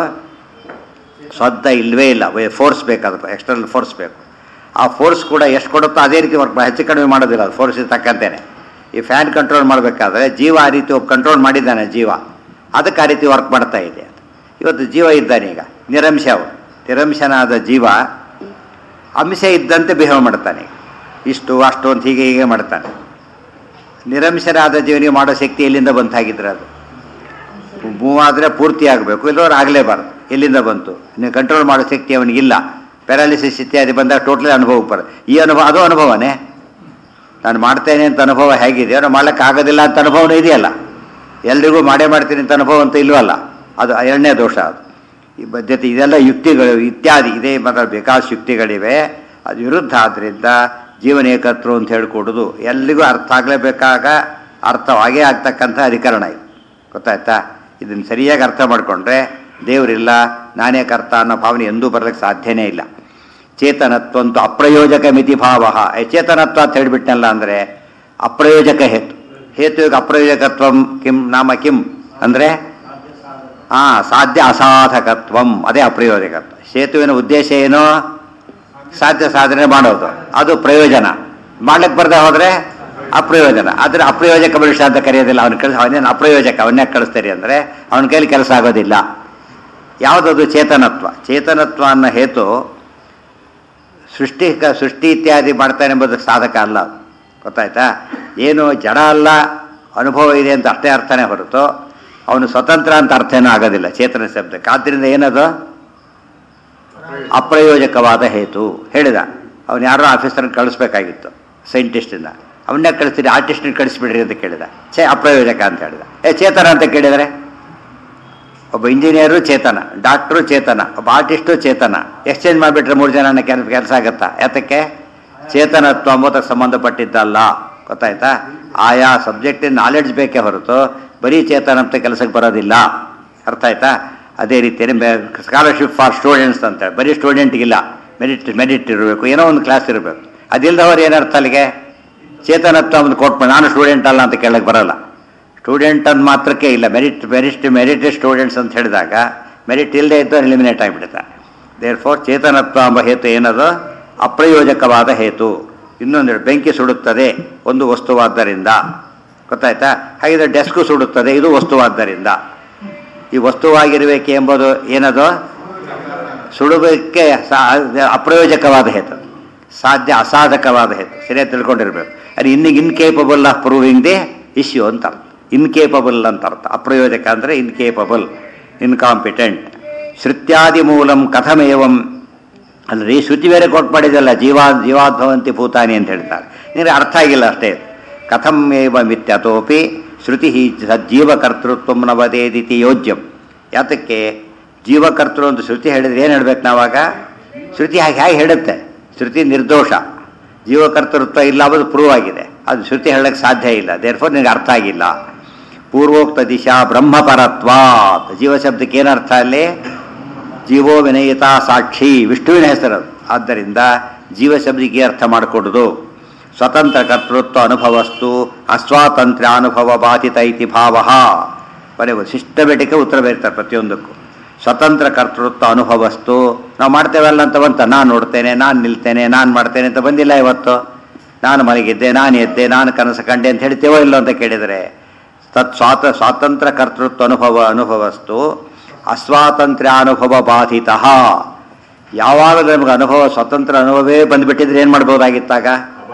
ಸ್ವಂತ ಇಲ್ಲವೇ ಇಲ್ಲ ಫೋರ್ಸ್ ಬೇಕು ಅದಕ್ಕೆ ಎಕ್ಸ್ಟರ್ನಲ್ ಫೋರ್ಸ್ ಬೇಕು ಆ ಫೋರ್ಸ್ ಕೂಡ ಎಷ್ಟು ಕೊಡುತ್ತೋ ಅದೇ ರೀತಿ ವರ್ಕ್ ಹೆಚ್ಚು ಕಡಿಮೆ ಮಾಡೋದಿಲ್ಲ ಅದು ಫೋರ್ಸ್ ತಕ್ಕಂತೇನೆ ಈ ಫ್ಯಾನ್ ಕಂಟ್ರೋಲ್ ಮಾಡಬೇಕಾದ್ರೆ ಜೀವ ಆ ರೀತಿ ಕಂಟ್ರೋಲ್ ಮಾಡಿದ್ದಾನೆ ಜೀವ ಅದಕ್ಕೆ ಆ ರೀತಿ ವರ್ಕ್ ಮಾಡ್ತಾ ಇದೆ ಅಂತ ಇವತ್ತು ಜೀವ ಇದ್ದಾನೆ ಈಗ ನಿರಂಶ ಅವನು ನಿರಂಶನಾದ ಜೀವ ಅಂಶ ಇದ್ದಂತೆ ಬಿಹೇವ್ ಮಾಡ್ತಾನೆ ಇಷ್ಟು ಅಷ್ಟು ಅಂತ ಹೀಗೆ ಹೀಗೆ ಮಾಡ್ತಾನೆ ನಿರಂಶನಾದ ಜೀವನಿಗೆ ಮಾಡೋ ಶಕ್ತಿ ಎಲ್ಲಿಂದ ಬಂತಾಗಿದ್ರೆ ಅದು ಮೂವ್ ಆದರೆ ಪೂರ್ತಿ ಆಗಬೇಕು ಇಲ್ಲವ್ರು ಆಗಲೇಬಾರ್ದು ಎಲ್ಲಿಂದ ಬಂತು ನೀವು ಕಂಟ್ರೋಲ್ ಮಾಡೋ ಶಕ್ತಿ ಅವನಿಗಿಲ್ಲ ಪ್ಯಾರಾಲಿಸಿಸ್ ಇತ್ಯಾದಿ ಬಂದಾಗ ಟೋಟಲಿ ಅನುಭವಕ್ಕೆ ಬರೋದು ಈ ಅನುಭವ ಅದು ಅನುಭವನೇ ನಾನು ಮಾಡ್ತೇನೆ ಅಂತ ಅನುಭವ ಹೇಗಿದೆ ನಾನು ಮಾಡ್ಲಿಕ್ಕೆ ಆಗೋದಿಲ್ಲ ಅಂತ ಅನುಭವನೂ ಇದೆಯಲ್ಲ ಎಲ್ರಿಗೂ ಮಾಡೇ ಮಾಡ್ತೀನಿ ಅಂತ ಅನುಭವ ಅಂತ ಇಲ್ವಲ್ಲ ಅದು ಎರಡನೇ ದೋಷ ಅದು ಈ ಬದ್ಧತೆ ಇದೆಲ್ಲ ಯುಕ್ತಿಗಳು ಇತ್ಯಾದಿ ಇದೇ ಮಾತ್ರ ಬೇಕಾದಷ್ಟು ಯುಕ್ತಿಗಳಿವೆ ಅದು ವಿರುದ್ಧ ಆದ್ದರಿಂದ ಜೀವನ ಏಕತ್ರು ಅಂತ ಹೇಳ್ಕೊಡೋದು ಎಲ್ಲಿಗೂ ಅರ್ಥ ಆಗಲೇಬೇಕಾಗ ಅರ್ಥವಾಗೇ ಆಗ್ತಕ್ಕಂಥ ಅಧಿಕರಣ ಇದು ಗೊತ್ತಾಯ್ತಾ ಇದನ್ನು ಸರಿಯಾಗಿ ಅರ್ಥ ಮಾಡಿಕೊಂಡ್ರೆ ದೇವರಿಲ್ಲ ನಾನೇ ಕರ್ತ ಅನ್ನೋ ಭಾವನೆ ಎಂದೂ ಬರಲಿಕ್ಕೆ ಸಾಧ್ಯನೇ ಇಲ್ಲ ಚೇತನತ್ವ ಅಂತೂ ಅಪ್ರಯೋಜಕ ಮಿತಿ ಭಾವ ಚೇತನತ್ವ ಅಂತ ಹೇಳಿಬಿಟ್ನಲ್ಲ ಅಂದರೆ ಅಪ್ರಯೋಜಕ ಹೇತು ಹೇತುವಿಗೆ ಅಪ್ರಯೋಜಕತ್ವಂ ಕಿಂ ನಾಮ ಕಿಂ ಅಂದರೆ ಆ ಸಾಧ್ಯ ಅಸಾಧಕತ್ವಂ ಅದೇ ಅಪ್ರಯೋಜಕತ್ವ ಸೇತುವಿನ ಉದ್ದೇಶ ಏನು ಸಾಧ್ಯ ಸಾಧನೆ ಮಾಡೋದು ಅದು ಪ್ರಯೋಜನ ಮಾಡ್ಲಿಕ್ಕೆ ಬರ್ದೆ ಹೋದ್ರೆ ಅಪ್ರಯೋಜನ ಆದರೆ ಅಪ್ರಯೋಜಕ ಮನುಷ್ಯ ಅಂತ ಕರೆಯೋದಿಲ್ಲ ಅವನ ಕಳಿಸ್ ಅವನೇನು ಅಪ್ರಯೋಜಕ ಅವನ್ನೇ ಕಳಿಸ್ತಾರೆ ಅಂದರೆ ಅವನ ಕೈಲಿ ಕೆಲಸ ಆಗೋದಿಲ್ಲ ಯಾವುದದು ಚೇತನತ್ವ ಚೇತನತ್ವ ಅನ್ನೋ ಹೇತು ಸೃಷ್ಟಿ ಸೃಷ್ಟಿ ಇತ್ಯಾದಿ ಮಾಡ್ತಾನೆ ಎಂಬುದಕ್ಕೆ ಸಾಧಕ ಅಲ್ಲ ಅದು. ಗೊತ್ತಾಯ್ತಾ ಏನು ಜಡ ಅಲ್ಲ ಅನುಭವ ಇದೆ ಅಂತ ಅಷ್ಟೇ ಅರ್ಥನೇ ಹೊರತು ಅವನು ಸ್ವತಂತ್ರ ಅಂತ ಅರ್ಥನೂ ಆಗೋದಿಲ್ಲ ಚೇತನ ಶಬ್ದಕ್ಕೆ ಆದ್ದರಿಂದ ಏನದು ಅಪ್ರಯೋಜಕವಾದ ಹೇತು ಹೇಳಿದ ಅವನು ಯಾರೋ ಆಫೀಸರ್ನ ಕಳಿಸ್ಬೇಕಾಗಿತ್ತು ಸೈಂಟಿಸ್ಟಿಂದ ಅವನ್ನೇ ಕಳಿಸ್ತೀರಿ ಆರ್ಟಿಸ್ಟ್ನ ಕಳಿಸ್ಬಿಡ್ರಿ ಅಂತ ಕೇಳಿದ ಛೇ ಅಪ್ರಯೋಜಕ ಅಂತ ಹೇಳಿದ ಏ ಚೇತನ ಅಂತ ಕೇಳಿದರೆ ಒಬ್ಬ ಇಂಜಿನಿಯರು ಚೇತನ ಡಾಕ್ಟ್ರು ಚೇತನ ಒಬ್ಬ ಆರ್ಟಿಸ್ಟು ಚೇತನ ಎಕ್ಸ್ಚೇಂಜ್ ಮಾಡಿಬಿಟ್ರೆ ಮೂರು ಜನ ಕೆಲಸ ಕೆಲಸ ಆಗುತ್ತಾ ಯಾತಕ್ಕೆ ಚೇತನತ್ವ ಅಂಬೋದಕ್ಕೆ ಸಂಬಂಧಪಟ್ಟಿದ್ದಲ್ಲ ಗೊತ್ತಾಯ್ತಾ ಆಯಾ ಸಬ್ಜೆಕ್ಟಿನ ನಾಲೆಡ್ಜ್ ಬೇಕೇ ಹೊರತು ಬರೀ ಚೇತನ ಅಂತ ಕೆಲಸಕ್ಕೆ ಬರೋದಿಲ್ಲ ಅರ್ಥ ಆಯ್ತಾ ಅದೇ ರೀತಿಯೇ ಸ್ಕಾಲರ್ಶಿಪ್ ಫಾರ್ ಸ್ಟೂಡೆಂಟ್ಸ್ ಅಂತ ಬರೀ ಸ್ಟೂಡೆಂಟ್ಗಿಲ್ಲ ಮೆರಿಟ್ ಮೆರಿಟ್ ಇರಬೇಕು ಏನೋ ಒಂದು ಕ್ಲಾಸ್ ಇರಬೇಕು ಅದಿಲ್ಲದವ್ರು ಏನರ್ಥ ಅಲ್ಲಿಗೆ ಚೇತನತ್ವ ಒಂದು ಕೋಟ್ ಮಾಡಿ ನಾನು ಸ್ಟೂಡೆಂಟ್ ಅಲ್ಲ ಅಂತ ಕೇಳಕ್ಕೆ ಬರಲ್ಲ ಸ್ಟೂಡೆಂಟ್ ಅಂದ್ ಮಾತ್ರಕ್ಕೆ ಇಲ್ಲ ಮೆರಿಟ್ ಮೆರಿಟ್ ಮೆರಿಟ್ ಸ್ಟೂಡೆಂಟ್ಸ್ ಅಂತ ಹೇಳಿದಾಗ ಮೆರಿಟ್ ಇಲ್ಲದೆ ಇದ್ದು ಎಲಿಮಿನೇಟ್ ಆಗಿಬಿಡುತ್ತೆ ದೇರ್ ಫೋರ್ ಚೇತನತ್ವ ಎಂಬ ಹೇತು ಏನದು ಅಪ್ರಯೋಜಕವಾದ ಹೇತು ಇನ್ನೊಂದು ಬೆಂಕಿ ಸುಡುತ್ತದೆ ಒಂದು ವಸ್ತುವಾದ್ದರಿಂದ ಗೊತ್ತಾಯ್ತಾ ಹಾಗಿದ್ರೆ ಡೆಸ್ಕು ಸುಡುತ್ತದೆ ಇದು ವಸ್ತುವಾದ್ದರಿಂದ ಈ ವಸ್ತುವಾಗಿರಬೇಕು ಎಂಬುದು ಏನದು ಸುಡುವುದಕ್ಕೆ ಸಾ- ಅಪ್ರಯೋಜಕವಾದ ಹೇತು ಸಾಧ್ಯ ಅಸಾಧಕವಾದ ಹೇತು ಸರಿಯಾಗಿ ತಿಳ್ಕೊಂಡಿರ್ಬೇಕು ಅದು ಇನ್ನು incapable of proving the issue ಅಂತ ಅರ್ಥ ಇನ್ಕೇಪಬಲ್ ಅಂತ ಅರ್ಥ ಅಪ್ರಯೋಜಕ ಅಂದರೆ ಇನ್ಕೇಪಬಲ್ ಇನ್ಕಾಂಪಿಟೆಂಟ್ ಶ್ರುತ್ಯಾದಿ ಮೂಲಂ ಕಥಮೇವಂ ಅಲ್ರಿ ಶ್ರುತಿ ಬೇರೆ ಕೊಟ್ಟು ಮಾಡಿದಲ್ಲ ಜೀವಾ ಜೀವಾದ್ಭವಂತಿ ಭೂತಾನಿ ಅಂತ ಹೇಳ್ತಾರೆ ನಿಮಗೆ ಅರ್ಥ ಆಗಿಲ್ಲ ಅಷ್ಟೇ ಕಥಂ ಏವ ಮಿತ್ಯತೋಪಿ ಶ್ರುತಿ ಸಜ್ಜೀವಕರ್ತೃತ್ವ ನವದೇದಿತಿ ಯೋಜ್ಯಂ ಯಾತಕ್ಕೆ ಜೀವಕರ್ತೃ ಅಂತ ಶ್ರುತಿ ಹೇಳಿದ್ರೆ ಏನು ಹೇಳ್ಬೇಕು ನಾವಾಗ ಶ್ರುತಿ ಹಾಗೆ ಹೇಗೆ ಹೇಳುತ್ತೆ ಶ್ರುತಿ ನಿರ್ದೋಷ ಜೀವಕರ್ತೃತ್ವ ಇಲ್ಲ ಅನ್ನೋದು ಪ್ರೂವ್ ಆಗಿದೆ ಅದು ಶ್ರುತಿ ಹೇಳಕ್ಕೆ ಸಾಧ್ಯ ಇಲ್ಲ ದೇರ್ಫೋರ್ ನಿನಗೆ ಅರ್ಥ ಆಗಿಲ್ಲ ಪೂರ್ವೋಕ್ತ ದಿಶಾ ಬ್ರಹ್ಮಪರತ್ವಾತ್ ಜೀವ ಶಬ್ದಕ್ಕೆ ಏನರ್ಥ ಅಲ್ಲಿ ಜೀವೋ ವಿನಯಿತ ಸಾಕ್ಷಿ ವಿಷ್ಣುವಿನ ಹೆಸರದು ಆದ್ದರಿಂದ ಜೀವ ಶಬ್ದಕ್ಕೆ ಅರ್ಥ ಮಾಡಿಕೊಡುದು ಸ್ವತಂತ್ರ ಕರ್ತೃತ್ವ ಅನುಭವಸ್ತು ಅಸ್ವಾತಂತ್ರ್ಯ ಅನುಭವ ಬಾಧಿತ ಇತಿ ಭಾವ ಬರೀ ಸಿಸ್ಟಮೆಟಿಕ್ ಉತ್ತರ ಬರೀತಾರೆ ಪ್ರತಿಯೊಂದಕ್ಕೂ ಸ್ವತಂತ್ರ ಕರ್ತೃತ್ವ ಅನುಭವಸ್ತು ನಾವು ಮಾಡ್ತೇವಲ್ಲ ಅಂತ ಬಂತ ನಾನು ನೋಡ್ತೇನೆ ನಾನು ನಿಲ್ತೇನೆ ನಾನು ಮಾಡ್ತೇನೆ ಅಂತ ಬಂದಿಲ್ಲ ಇವತ್ತು ನಾನು ಮಲಗಿದ್ದೆ ನಾನು ಎದ್ದೆ ನಾನು ಕನಸು ಕಂಡೆ ಅಂತ ಹೇಳ್ತೇವೋ ಇಲ್ಲೋ ಅಂತ ಕೇಳಿದರೆ ತತ್ ಸ್ವಾತ ಸ್ವಾತಂತ್ರ್ಯ ಕರ್ತೃತ್ವ ಅನುಭವ ಅನುಭವಸ್ತು ಅಸ್ವಾತಂತ್ರ್ಯ ಅನುಭವ ಬಾಧಿತ ಯಾವಾಗ ನಮಗೆ ಅನುಭವ ಸ್ವತಂತ್ರ ಅನುಭವವೇ ಬಂದುಬಿಟ್ಟಿದ್ರೆ ಏನು ಮಾಡ್ಬೋದಾಗಿತ್ತಾಗ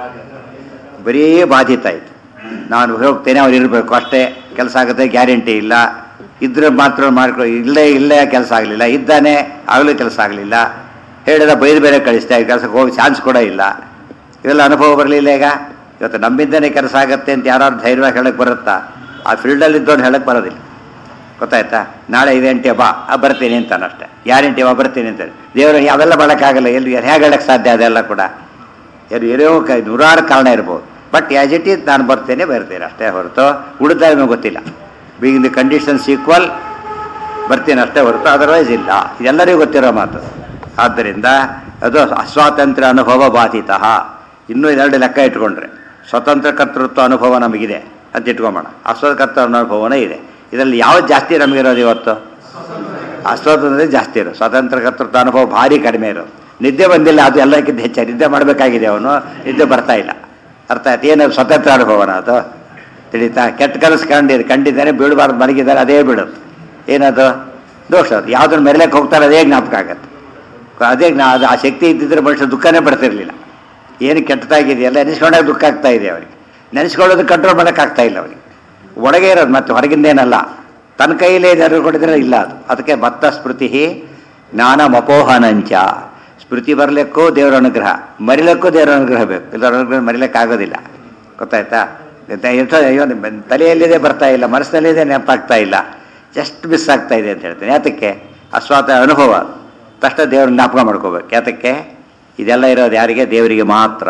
ಬರೀ ಬಾಧಿತ ಆಯಿತು ನಾನು ಹೋಗ್ತೇನೆ ಅವ್ರು ಇರಬೇಕು ಅಷ್ಟೇ ಕೆಲಸ ಆಗುತ್ತೆ ಗ್ಯಾರಂಟಿ ಇಲ್ಲ ಇದ್ರೆ ಮಾತ್ರ ಮಾಡ್ಕೊ ಇಲ್ಲೇ ಇಲ್ಲೇ ಕೆಲಸ ಆಗಲಿಲ್ಲ ಇದ್ದಾನೆ ಆಗಲೂ ಕೆಲಸ ಆಗಲಿಲ್ಲ ಹೇಳಿದ ಬೈದು ಬೇರೆ ಕಳಿಸ್ತಾ ಕೆಲಸಕ್ಕೆ ಹೋಗಿ ಚಾನ್ಸ್ ಕೂಡ ಇಲ್ಲ ಇವೆಲ್ಲ ಅನುಭವ ಬರಲಿಲ್ಲ ಈಗ ಇವತ್ತು ನಮ್ಮಿಂದನೇ ಕೆಲಸ ಆಗುತ್ತೆ ಅಂತ ಯಾರು ಧೈರ್ಯವಾಗಿ ಹೇಳಕ್ಕೆ ಬರುತ್ತಾ ಆ ಫೀಲ್ಡಲ್ಲಿ ಇದ್ದವ್ನು ಹೇಳಕ್ಕೆ ಬರೋದಿಲ್ಲ ಗೊತ್ತಾಯ್ತಾ ನಾಳೆ ಇವೆಂಟಿ ಬಾ ಆ ಬರ್ತೀನಿ ಅಂತಾನಷ್ಟೇ ಗ್ಯಾರಂಟಿ ಬಾ ಬರ್ತೀನಿ ಅಂತಾನೆ ದೇವರು ಅವೆಲ್ಲ ಮಾಡೋಕ್ಕಾಗಲ್ಲ ಎಲ್ಲಿ ಹೇಗೆ ಹೇಳಕ್ಕೆ ಸಾಧ್ಯ ಅದೆಲ್ಲ ಕೂಡ ಏನು ಏನೋ ಕ ನೂರಾರು ಕಾರಣ ಇರ್ಬೋದು ಬಟ್ ಆ್ಯಸ್ ಇಟ್ ಈಸ್ ನಾನು ಬರ್ತೇನೆ ಬರ್ತೇನೆ ಅಷ್ಟೇ ಹೊರತು ಉಳಿದ ನಮಗೆ ಗೊತ್ತಿಲ್ಲ ಬೀಯಿಂಗ್ ದಿ ಕಂಡೀಷನ್ಸ್ ಈಕ್ವಲ್ ಬರ್ತೀನಿ ಅಷ್ಟೇ ಹೊರತು ಅದರ್ವೈಸ್ ಇಲ್ಲ ಇದೆಲ್ಲರಿಗೂ ಗೊತ್ತಿರೋ ಮಾತು ಆದ್ದರಿಂದ ಅದು ಅಸ್ವಾತಂತ್ರ್ಯ ಅನುಭವ ಬಾಧಿತ ಇನ್ನೂ ಎರಡು ಲೆಕ್ಕ ಇಟ್ಕೊಂಡ್ರೆ ಸ್ವತಂತ್ರ ಕರ್ತೃತ್ವ ಅನುಭವ ನಮಗಿದೆ ಅಂತ ಇಟ್ಕೊಂಬೋಣ ಅಸ್ವತಂತ್ರ ಅನುಭವನೇ ಇದೆ ಇದರಲ್ಲಿ ಯಾವ್ದು ಜಾಸ್ತಿ ನಮಗಿರೋದು ಇವತ್ತು ಅಸ್ವತಂತ್ರ ಜಾಸ್ತಿ ಇರೋದು ಸ್ವತಂತ್ರ ಕರ್ತೃತ್ವ ಅನುಭವ ಭಾರಿ ಕಡಿಮೆ ಇರೋದು ನಿದ್ದೆ ಬಂದಿಲ್ಲ ಅದು ಎಲ್ಲಕ್ಕಿಂತ ಹೆಚ್ಚು ನಿದ್ದೆ ಮಾಡಬೇಕಾಗಿದೆ ಅವನು ನಿದ್ದೆ ಬರ್ತಾ ಇಲ್ಲ ಅರ್ಥ ಆಯ್ತು ಏನದು ಸ್ವತಂತ್ರ ಅನುಭವನ ಅದು ತಿಳಿತಾ ಕೆಟ್ಟ ಕನಸು ಕಂಡಿದ್ದು ಕಂಡಿದ್ದಾನೆ ಬೀಳಬಾರ್ದು ಮಲಗಿದ್ದಾರೆ ಅದೇ ಬೀಳುತ್ತೆ ಏನದು ದೋಷ ಅದು ಯಾವುದನ್ನು ಮೆರಲಕ್ಕೆ ಹೋಗ್ತಾರೆ ಅದೇ ಜ್ಞಾಪಕ ಆಗತ್ತೆ ಅದೇ ಜ್ಞಾ ಅದು ಆ ಶಕ್ತಿ ಇದ್ದಿದ್ರೆ ಮನುಷ್ಯ ದುಃಖನೇ ಪಡ್ತಿರ್ಲಿಲ್ಲ ಏನು ಕೆಟ್ಟದಾಗಿದೆಯಲ್ಲ ನೆನೆಸ್ಕೊಂಡಾಗ ದುಃಖ ಆಗ್ತಾ ಇದೆ ಅವನಿಗೆ ನೆನೆಸ್ಕೊಳ್ಳೋದು ಕಂಟ್ರೋಲ್ ಮಾಡೋಕ್ಕಾಗ್ತಾ ಇಲ್ಲ ಅವನಿಗೆ ಒಳಗೆ ಇರೋದು ಮತ್ತೆ ಹೊರಗಿಂದೇನಲ್ಲ ತನ್ನ ಕೈಯಲ್ಲೇ ನೆರವು ಕೊಡಿದ್ರೆ ಇಲ್ಲ ಅದು ಅದಕ್ಕೆ ಮತ್ತ ಸ್ಮೃತಿ ಜ್ಞಾನ ಮಪೋಹನಂಚ ಸ್ಮೃತಿ ಬರಲಿಕ್ಕೂ ದೇವರ ಅನುಗ್ರಹ ಮರಿಲಕ್ಕೂ ದೇವರ ಅನುಗ್ರಹ ಬೇಕು ಇಲ್ಲರ ಅನುಗ್ರಹ ಮರಿಲಿಕ್ಕಾಗೋದಿಲ್ಲ ಗೊತ್ತಾಯ್ತಾ ಎಂತ- ಎಂತ ಅಯ್ಯೋ ನಿಮ್ಮ ತಲೆಯಲ್ಲಿದೆ ಬರ್ತಾ ಇಲ್ಲ ಮನಸ್ಸಿನಲ್ಲಿದೆ ನೆನಪಾಗ್ತಾ ಇಲ್ಲ ಜಸ್ಟ್ ಮಿಸ್ ಆಗ್ತಾ ಇದೆ ಅಂತ ಹೇಳ್ತೇನೆ ಯಾತಕ್ಕೆ ಅಸ್ವಾತ ಅನುಭವ ತಕ್ಷಣ ದೇವ್ರನ್ನ ಜ್ಞಾಪಕ ಮಾಡ್ಕೋಬೇಕು ಯಾತಕ್ಕೆ ಇದೆಲ್ಲ ಇರೋದು ಯಾರಿಗೆ ದೇವರಿಗೆ ಮಾತ್ರ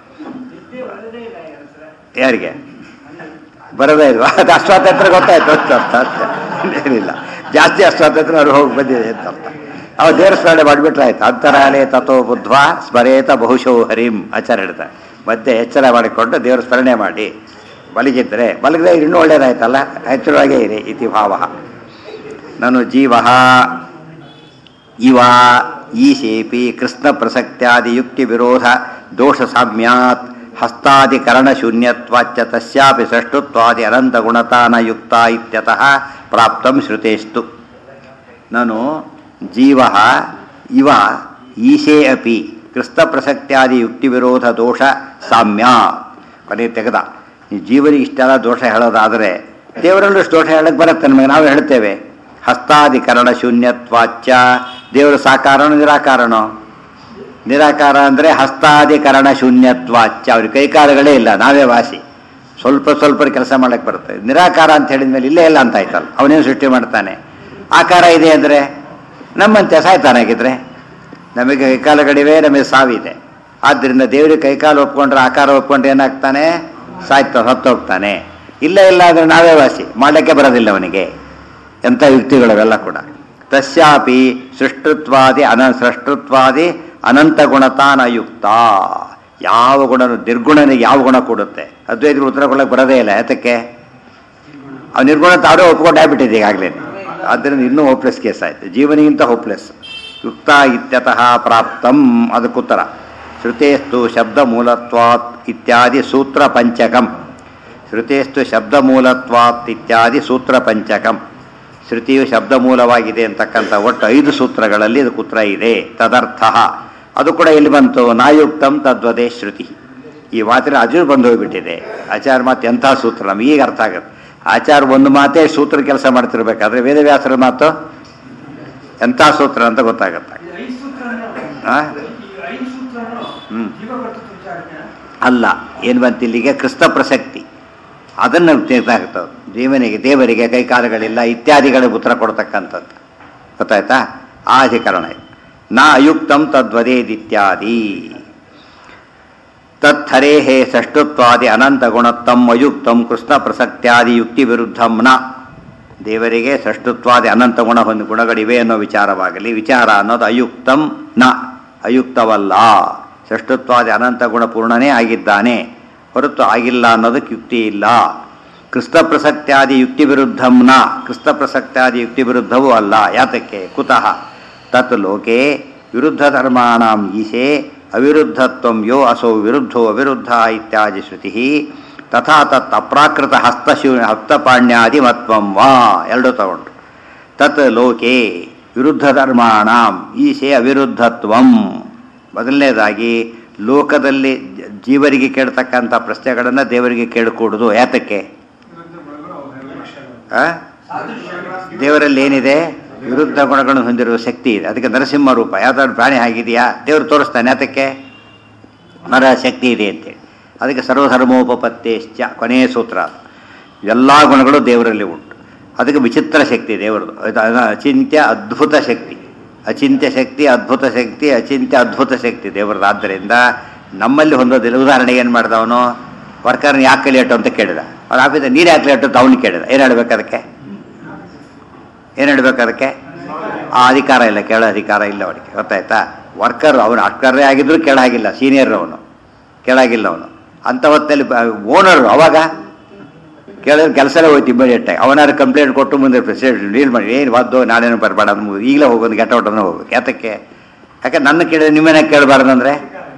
ಯಾರಿಗೆ ಬರೋದೇ ಇಲ್ವಾ ಅದು ಅಸ್ವಾತಂತ್ರ್ಯ ಗೊತ್ತಾಯ್ತು ಅಂತ ಅರ್ಥ ಅಷ್ಟೇ ಏನಿಲ್ಲ ಜಾಸ್ತಿ ಅಸ್ವಾತಂತ್ರ್ಯ ಅವ್ರು ಹೋಗಿ ಬಂದಿದೆ ಅಂತ ಅರ್ಥ ಅವ ದೇವ್ರ ಸ್ಮರಣೆ ಮಾಡಿಬಿಟ್ರೆ ಆಯ್ತು ಅಂತರಾಲೇ ತಥೋ ಬುದ್ಧ್ವ ಸ್ಮರೇತ ಬಹುಶೋ ಹರಿಂ ಆಚಾರ ಹೇಳ್ತಾರೆ ಮಧ್ಯೆ ಎಚ್ಚರ ಮಾಡಿಕೊಂಡು ದೇವ್ರ ಸ್ಮರಣೆ ಮಾಡಿ ಮಲಗಿದ್ರೆ ಮಲಗದೆ ಇನ್ನೂ ಒಳ್ಳೇದಾಯ್ತಲ್ಲ ಎಚ್ಚರವಾಗೇ ಇರಿ ಇತಿ ಭಾವ ನಾನು ಜೀವ ಇವ ಈಶೇಪಿ ಕೃಷ್ಣ ಪ್ರಸಕ್ತ್ಯಾದಿ ಯುಕ್ತಿ ವಿರೋಧ ದೋಷ ಸಾಮ್ಯಾತ್ ಹಸ್ತಾದಿಕರಣ ಶೂನ್ಯತ್ವಾಚ್ಚ ತಸ್ಯಾಪಿ ಸೃಷ್ಟುತ್ವಾದಿ ಅನಂತ ಗುಣತಾನ ಯುಕ್ತ ಇತ್ಯತಃ ಪ್ರಾಪ್ತಂ ಶ್ರುತೇಸ್ತು ನಾನು ಜೀವ ಇವ ಈಶೇ ಅಪಿ ಕೃಷ್ಣ ಪ್ರಸಕ್ತ್ಯಾದಿ ಯುಕ್ತಿ ವಿರೋಧ ದೋಷ ಸಾಮ್ಯ ಕೊನೆ ತೆಗೆದ ಈ ಜೀವನಿಗೆ ಇಷ್ಟೆಲ್ಲ ದೋಷ ಹೇಳೋದಾದರೆ ದೇವರಲ್ಲೂ ದೋಷ ಹೇಳಕ್ಕೆ ಬರುತ್ತೆ ನಮಗೆ ನಾವು ಹೇಳ್ತೇವೆ ಹಸ್ತಾದಿಕರಣ ಶೂನ್ಯತ್ವಾಚ್ಚ ದೇವರು ಸಾಕಾರನೋ ನಿರಾಕಾರನೋ ನಿರಾಕಾರ ಅಂದರೆ ಹಸ್ತಾದಿಕರಣ ಶೂನ್ಯತ್ವಾಚ್ಚ ಅವ್ರಿಗೆ ಕೈಕಾಲುಗಳೇ ಇಲ್ಲ ನಾವೇ ವಾಸಿ ಸ್ವಲ್ಪ ಸ್ವಲ್ಪ ಕೆಲಸ ಮಾಡಕ್ಕೆ ಬರುತ್ತೆ ನಿರಾಕಾರ ಅಂತ ಹೇಳಿದ ಮೇಲೆ ಇಲ್ಲೇ ಇಲ್ಲ ಅಂತ ಆಯ್ತಲ್ಲ ಅವನೇನು ಸೃಷ್ಟಿ ಮಾಡ್ತಾನೆ ಆಕಾರ ಇದೆ ಅಂದರೆ ನಮ್ಮಂತೆ ಸಾಯ್ತಾನಾಗಿದ್ರೆ ನಮಗೆ ಕೈಕಾಲುಗಳಿವೆ ನಮಗೆ ಸಾವಿದೆ ಆದ್ದರಿಂದ ದೇವರಿಗೆ ಕೈಕಾಲು ಒಪ್ಕೊಂಡ್ರೆ ಆಕಾರ ಒಪ್ಕೊಂಡ್ರೆ ಏನಾಗ್ತಾನೆ ಸಾಯ್ತಾ ಸತ್ತೋಗ್ತಾನೆ ಇಲ್ಲ ಇಲ್ಲ ಅಂದರೆ ನಾವೇ ವಾಸಿ ಮಾಡಲಿಕ್ಕೆ ಬರೋದಿಲ್ಲ ಅವನಿಗೆ ಎಂಥ ಯುಕ್ತಿಗಳವೆಲ್ಲ ಕೂಡ ತಸ್ಯಾಪಿ ಸೃಷ್ಟುತ್ವಾದಿ ಅನ ಸೃಷ್ಟುತ್ವಾದಿ ಅನಂತ ಗುಣತಾನಯುಕ್ತ ಯಾವ ಗುಣ ನಿರ್ಗುಣನಿಗೆ ಯಾವ ಗುಣ ಕೊಡುತ್ತೆ ಅದ್ವೈತಗಳು ಉತ್ತರ ಕೊಡಕ್ಕೆ ಬರೋದೇ ಇಲ್ಲ ಯಾತಕ್ಕೆ ಅವ್ನು ನಿರ್ಗುಣ ತಾವೇ ಒಪ್ಕೊಂಡಾಗ್ಬಿಟ್ಟಿದೆ ಈಗಾಗಲೇ ಆದ್ದರಿಂದ ಇನ್ನೂ ಹೋಪ್ಲೆಸ್ ಕೇಸ್ ಆಯ್ತು ಜೀವನಿಗಿಂತ ಹೋಪ್ಲೆಸ್ ಯುಕ್ತ ಇತ್ಯತಃ ಪ್ರಾಪ್ತಂ ಅದಕ್ಕುತ್ತರ ಶ್ರುತೇಸ್ತು ಶಬ್ದ ಮೂಲತ್ವಾತ್ ಇತ್ಯಾದಿ ಸೂತ್ರ ಪಂಚಕಂ ಶ್ರುತೇಸ್ತು ಶಬ್ದ ಮೂಲತ್ವಾತ್ ಇತ್ಯಾದಿ ಸೂತ್ರ ಪಂಚಕಂ ಶ್ರುತಿಯು ಶಬ್ದ ಮೂಲವಾಗಿದೆ ಅಂತಕ್ಕಂಥ ಒಟ್ಟು ಐದು ಸೂತ್ರಗಳಲ್ಲಿ ಅದು ಕುತ್ರ ಇದೆ ತದರ್ಥ ಅದು ಕೂಡ ಎಲ್ಲಿ ಬಂತು ನಾಯುಕ್ತಂ ತದ್ವದೇ ಶ್ರುತಿ ಈ ಮಾತಿನ ಅಜು ಬಂದು ಹೋಗ್ಬಿಟ್ಟಿದೆ ಆಚಾರ ಮಾತು ಎಂಥ ಸೂತ್ರ ನಮ್ಗೆ ಈಗ ಅರ್ಥ ಆಗುತ್ತೆ ಆಚಾರ ಒಂದು ಮಾತೇ ಸೂತ್ರ ಕೆಲಸ ಮಾಡ್ತಿರ್ಬೇಕಾದ್ರೆ ವೇದವ್ಯಾಸರ ಮಾತು ಎಂಥ ಸೂತ್ರ ಅಂತ ಗೊತ್ತಾಗತ್ತೆ ಐದು ಸೂತ್ರನ ಆ? ಈ ಐದು ಸೂತ್ರನು ಹ್ಮ್. ಜೀವಕರ್ತೃ ವಿಚಾರಕ್ಕೆ ಅಲ್ಲ ಏನು ಬಂತು ಇಲ್ಲಿಗೆ ಕ್ರಿಸ್ತ ಪ್ರಸಕ್ತಿ ಅದನ್ನು ತೀರ್ತಾಗ್ತದೆ ಜೀವನಿಗೆ ದೇವರಿಗೆ ಕೈಕಾಲುಗಳಿಲ್ಲ ಇತ್ಯಾದಿಗಳಿಗೆ ಉತ್ತರ ಕೊಡ್ತಕ್ಕಂಥದ್ದು ಗೊತ್ತಾಯ್ತಾ ಆ ಅಧಿಕರಣ ಇದು. ನಾ ಅಯುಕ್ತಂ ತದ್ವದೇದಿತ್ಯಾದಿ ತತ್ಥರೇ ಷಷ್ಟುತ್ವಾದಿ ಅನಂತ ಗುಣತ್ತಂ ಅಯುಕ್ತಂ ಕೃಷ್ಣ ಪ್ರಸಕ್ತ್ಯಾದಿ ಯುಕ್ತಿ ವಿರುದ್ಧಂ ನ ದೇವರಿಗೆ ಷಷ್ಟುತ್ವಾದಿ ಅನಂತ ಗುಣ ಹೊಂದಿ ಗುಣಗಳಿವೆ ಅನ್ನೋ ವಿಚಾರವಾಗಲಿ ವಿಚಾರ ಅನ್ನೋದು ಅಯುಕ್ತಂ ನ ಅಯುಕ್ತವಲ್ಲ ಷಷ್ಟುತ್ವಾದಿ ಅನಂತ ಗುಣ ಪೂರ್ಣನೇ ಆಗಿದ್ದಾನೆ ಹೊರತು ಆಗಿಲ್ಲ ಅನ್ನೋದಕ್ಕೆ ಯುಕ್ತಿ ಇಲ್ಲ ಕೃಷ್ಣ ಪ್ರಸಕ್ತ್ಯಾದಿ ಯುಕ್ತಿ ವಿರುದ್ಧಂ ನ ಕೃಷ್ಣ ಪ್ರಸಕ್ತ್ಯಾದಿ ಯುಕ್ತಿ ವಿರುದ್ಧವೂ ಅಲ್ಲ ಯಾತಕ್ಕೆ ಕುತಃ ತತ್ ಲೋಕೆ ವಿರುದ್ಧ ಧರ್ಮಾಣಾಂ ಈಶೆ ಅವಿರುದ್ಧತ್ವಂ ಯೋ ಅಸೌ ವಿರುದ್ಧೋ ಅವಿರುದ್ಧ ಇತ್ಯಾದಿ ಶ್ರುತಿ ತಥಾ ತತ್ ಅಪ್ರಾಕೃತ ಹಸ್ತಶೂ ಹಸ್ತಪಾಣ್ಯಾದಿ ಮತ್ವಂ ವಾ ಎರಡು ತಗೊಂಡ್ರು ತತ್ ಲೋಕೆ ವಿರುದ್ಧ ಧರ್ಮಾಣಾಂ ಈಶೆ ಅವಿರುದ್ಧತ್ವಂ ಮೊದಲನೇದಾಗಿ ಲೋಕದಲ್ಲಿ ಜ- ಜೀವರಿಗೆ ಕೇಳ್ತಕ್ಕಂಥ ಪ್ರಶ್ನೆಗಳನ್ನು ದೇವರಿಗೆ ಕೇಳಿಕೊಡುದು ಯಾತಕ್ಕೆ ಆ? ದೇವರಲ್ಲಿ ಏನಿದೆ ವಿರುದ್ಧ ಗುಣಗಳನ್ನು ಹೊಂದಿರುವ ಶಕ್ತಿ ಇದೆ ಅದಕ್ಕೆ ನರಸಿಂಹ ರೂಪ ಯಾವ್ದಾದ್ರು ಪ್ರಾಣಿ ಆಗಿದೆಯಾ ದೇವರು ತೋರಿಸ್ತಾನೆ ಅದಕ್ಕೆ ನರ ಶಕ್ತಿ ಇದೆ ಅಂತೇಳಿ ಅದಕ್ಕೆ ಸರ್ವಧರ್ಮೋಪಪತ್ತೇಶ್ಚ ಕೊನೆಯ ಸೂತ್ರ ಅದು. ಎಲ್ಲ ಗುಣಗಳು ದೇವರಲ್ಲಿ ಉಂಟು ಅದಕ್ಕೆ ವಿಚಿತ್ರ ಶಕ್ತಿ ದೇವರದು ಇದು ಅದ- ಅಚಿಂತ್ಯ ಅದ್ಭುತ ಶಕ್ತಿ ಅಚಿಂತ್ಯ ಶಕ್ತಿ ಅದ್ಭುತ ಶಕ್ತಿ ಅಚಿಂತ್ಯ ಅದ್ಭುತ ಶಕ್ತಿ ದೇವರದ್ದು ಆದ್ದರಿಂದ ನಮ್ಮಲ್ಲಿ ಹೊಂದೋದಿಲ್ಲ ಉದಾಹರಣೆಗೆ ಏನು ಮಾಡ್ದ ಅವನು ವರ್ಕರ್ನ ಯಾಕೆ ಲೇಟು ಅಂತ ಕೇಳಿದ ಅವ್ನು ಆಫೀಸ ನೀರು ಯಾಕೆ ಲೇಟು ಅಂತ ಅವನು ಕೇಳಿದ ಏನು ಹೇಳ್ಬೇಕು ಅದಕ್ಕೆ ಏನು ಹೇಳ್ಬೇಕು ಅದಕ್ಕೆ ಆ ಅಧಿಕಾರ ಇಲ್ಲ ಕೇಳೋ ಅಧಿಕಾರ ಇಲ್ಲ ಅವನಿಗೆ ಗೊತ್ತಾಯ್ತಾ ವರ್ಕರ್ ಅವನು ಅಟ್ಕರೇ ಆಗಿದ್ರು ಕೇಳಾಗಿಲ್ಲ ಸೀನಿಯರ್ ಅವನು ಕೇಳಾಗಿಲ್ಲ ಅವನು ಅಂಥ ಹೊತ್ತಲ್ಲಿ ಓನರು ಅವಾಗ ಕೇಳಿದ್ರೆ ಕೆಲಸನೇ ಹೋಯ್ತು ಇಮಿಡಿಯೇಟಾಗಿ ಅವನಾರು ಕಂಪ್ಲೇಂಟ್ ಕೊಟ್ಟು ಮುಂದೆ ಪ್ರೆಸಿಡೆಂಟ್ ಡೀಲ್ ಮಾಡಿ ಏನು ವಾದ್ದು ನಾನೇನು ಬರಬೇಡ ಅದು ಈಗಲೇ ಹೋಗೋದು ಗೆಟ್ ಔಟನ್ನು ಹೋಗ್ಬೇಕು ಯಾತಕ್ಕೆ ಯಾಕೆ ನನ್ನ ಕೇಳಿದ್ರೆ ನಿಮ್ಮನ್ನ ಕೇಳಬಾರ್ದಂದ್ರೆ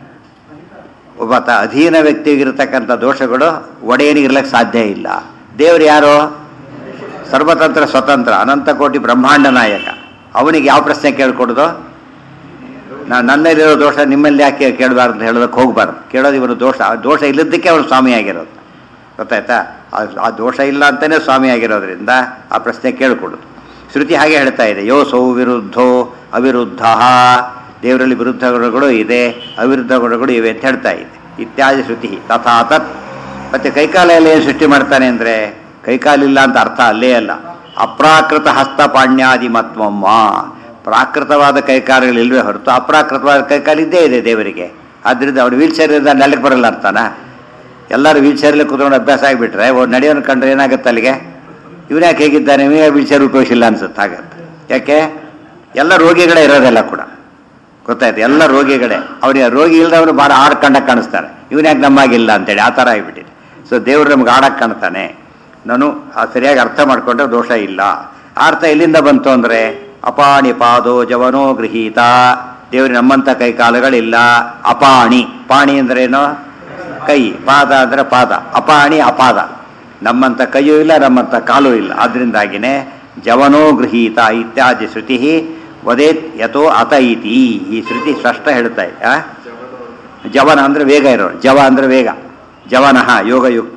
ಒಬ್ಬ ತ ಅಧೀನ ವ್ಯಕ್ತಿಗಿರ್ತಕ್ಕಂಥ ದೋಷಗಳು ಒಡೆಯನಿಗಿರ್ಲಿಕ್ಕೆ ಸಾಧ್ಯ ಇಲ್ಲ ದೇವರು ಯಾರು ಸರ್ವತಂತ್ರ ಸ್ವತಂತ್ರ ಅನಂತ ಕೋಟಿ ಬ್ರಹ್ಮಾಂಡ ನಾಯಕ ಅವನಿಗೆ ಯಾವ ಪ್ರಶ್ನೆ ಕೇಳ್ಕೊಡೋದು ನಾ ನನ್ನಲ್ಲಿರೋ ದೋಷ ನಿಮ್ಮಲ್ಲಿ ಯಾಕೆ ಕೇಳಬಾರ್ದು ಅಂತ ಹೇಳೋದಕ್ಕೆ ಹೋಗಬಾರ್ದು ಕೇಳೋದು ಇವನು ದೋಷ ಆ ದೋಷ ಇಲ್ಲದಕ್ಕೆ ಅವನು ಸ್ವಾಮಿ ಆಗಿರೋದು ಗೊತ್ತಾಯ್ತಾ ಆ- ಆ ದೋಷ ಇಲ್ಲ ಅಂತಲೇ ಸ್ವಾಮಿ ಆಗಿರೋದ್ರಿಂದ ಆ ಪ್ರಶ್ನೆ ಕೇಳಿಕೊಡೋದು ಶ್ರುತಿ ಹಾಗೆ ಹೇಳ್ತಾ ಇದೆ ಯೋ ಸೌ ವಿರುದ್ಧೋ ಅವಿರುದ್ಧ ದೇವರಲ್ಲಿ ವಿರುದ್ಧ ಗುಣಗಳು ಇದೆ ಅವಿರುದ್ಧ ಗುಣಗಳು ಇವೆ ಅಂತ ಹೇಳ್ತಾ ಇದೆ ಇತ್ಯಾದಿ ಶ್ರುತಿ ತಥಾ ತತ್ ಮತ್ತೆ ಕೈಕಾಲೆಯಲ್ಲಿ ಏನು ಸೃಷ್ಟಿ ಮಾಡ್ತಾನೆ ಅಂದರೆ ಕೈಕಾಲಿಲ್ಲ ಅಂತ ಅರ್ಥ ಅಲ್ಲೇ ಅಲ್ಲ ಅಪ್ರಾಕೃತ ಹಸ್ತಪಾಣ್ಯಾದಿ ಮತ್ವಮ್ಮ ಪ್ರಾಕೃತವಾದ ಕೈಕಾಲುಗಳಿಲ್ವೇ ಹೊರತು ಅಪ್ರಾಕೃತವಾದ ಕೈಕಾಲು ಇದ್ದೇ ಇದೆ ದೇವರಿಗೆ ಆದ್ದರಿಂದ ಅವನು ವೀಲ್ ಚೇರಿಂದ ನೆಲಕ್ಕೆ ಬರಲ್ಲ ಅಂತಾನ ಎಲ್ಲರೂ ವೀಲ್ ಚೇರಲ್ಲಿ ಕೂತ್ಕೊಂಡು ಅಭ್ಯಾಸ ಆಗಿಬಿಟ್ರೆ ಓ ನಡೆಯೋನು ಕಂಡ್ರೆ ಏನಾಗುತ್ತೆ ಅಲ್ಲಿಗೆ ಇವನು ಯಾಕೆ ಹೇಗಿದ್ದಾನೆ ಇವನೇ ವೀಲ್ ಚೇರ್ ಉಪಯೋಗಿಸಿಲ್ಲ ಅನ್ಸುತ್ತೆ ಹಾಗಂತ ಯಾಕೆ ಎಲ್ಲ ರೋಗಿಗಳೇ ಇರೋದೆಲ್ಲ ಕೂಡ ಗೊತ್ತಾಯ್ತು ಎಲ್ಲ ರೋಗಿಗಳೇ ಅವನಿಗೆ ರೋಗಿ ಇಲ್ಲದವನು ಭಾಳ ಆಡ್ ಕಂಡಕ್ಕೆ ಕಾಣಿಸ್ತಾನೆ ಇವನು ಯಾಕೆ ನಮ್ಮಾಗಿಲ್ಲ ಅಂತೇಳಿ ಆ ಥರ ಆಗಿಬಿಟ್ಟಿದೆ ಸೊ ದೇವರು ನಮ್ಗೆ ಆಡಕ್ಕೆ ಕಾಣ್ತಾನೆ ನಾನು ಆ ಸರಿಯಾಗಿ ಅರ್ಥ ಮಾಡಿಕೊಂಡ್ರೆ ದೋಷ ಇಲ್ಲ ಆ ಅರ್ಥ ಎಲ್ಲಿಂದ ಬಂತು ಅಂದರೆ ಅಪಾಣಿ ಪಾದೋ ಜವನೋ ಗೃಹೀತ ದೇವರು ನಮ್ಮಂಥ ಕೈ ಕಾಲುಗಳಿಲ್ಲ ಅಪಾಣಿ ಪಾಣಿ ಅಂದ್ರೇನು ಕೈ ಪಾದ ಅಂದರೆ ಪಾದ ಅಪಾಣಿ ಅಪಾದ ನಮ್ಮಂಥ ಕೈಯೂ ಇಲ್ಲ ನಮ್ಮಂಥ ಕಾಲೂ ಇಲ್ಲ ಅದರಿಂದಾಗಿನೇ ಜವನೋ ಗೃಹೀತ ಇತ್ಯಾದಿ ಶ್ರುತಿ ವದೇತ್ ಯಥೋ ಅತ ಇತಿ ಈ ಶ್ರುತಿ ಸ್ಪಷ್ಟ ಹೇಳ್ತಾ ಇದೆ ಆ? ಜವನ ಅಂದರೆ ವೇಗ ಇರೋರು ಜವ ಅಂದರೆ ವೇಗ ಜವನಃ ಯೋಗಯುಕ್ತ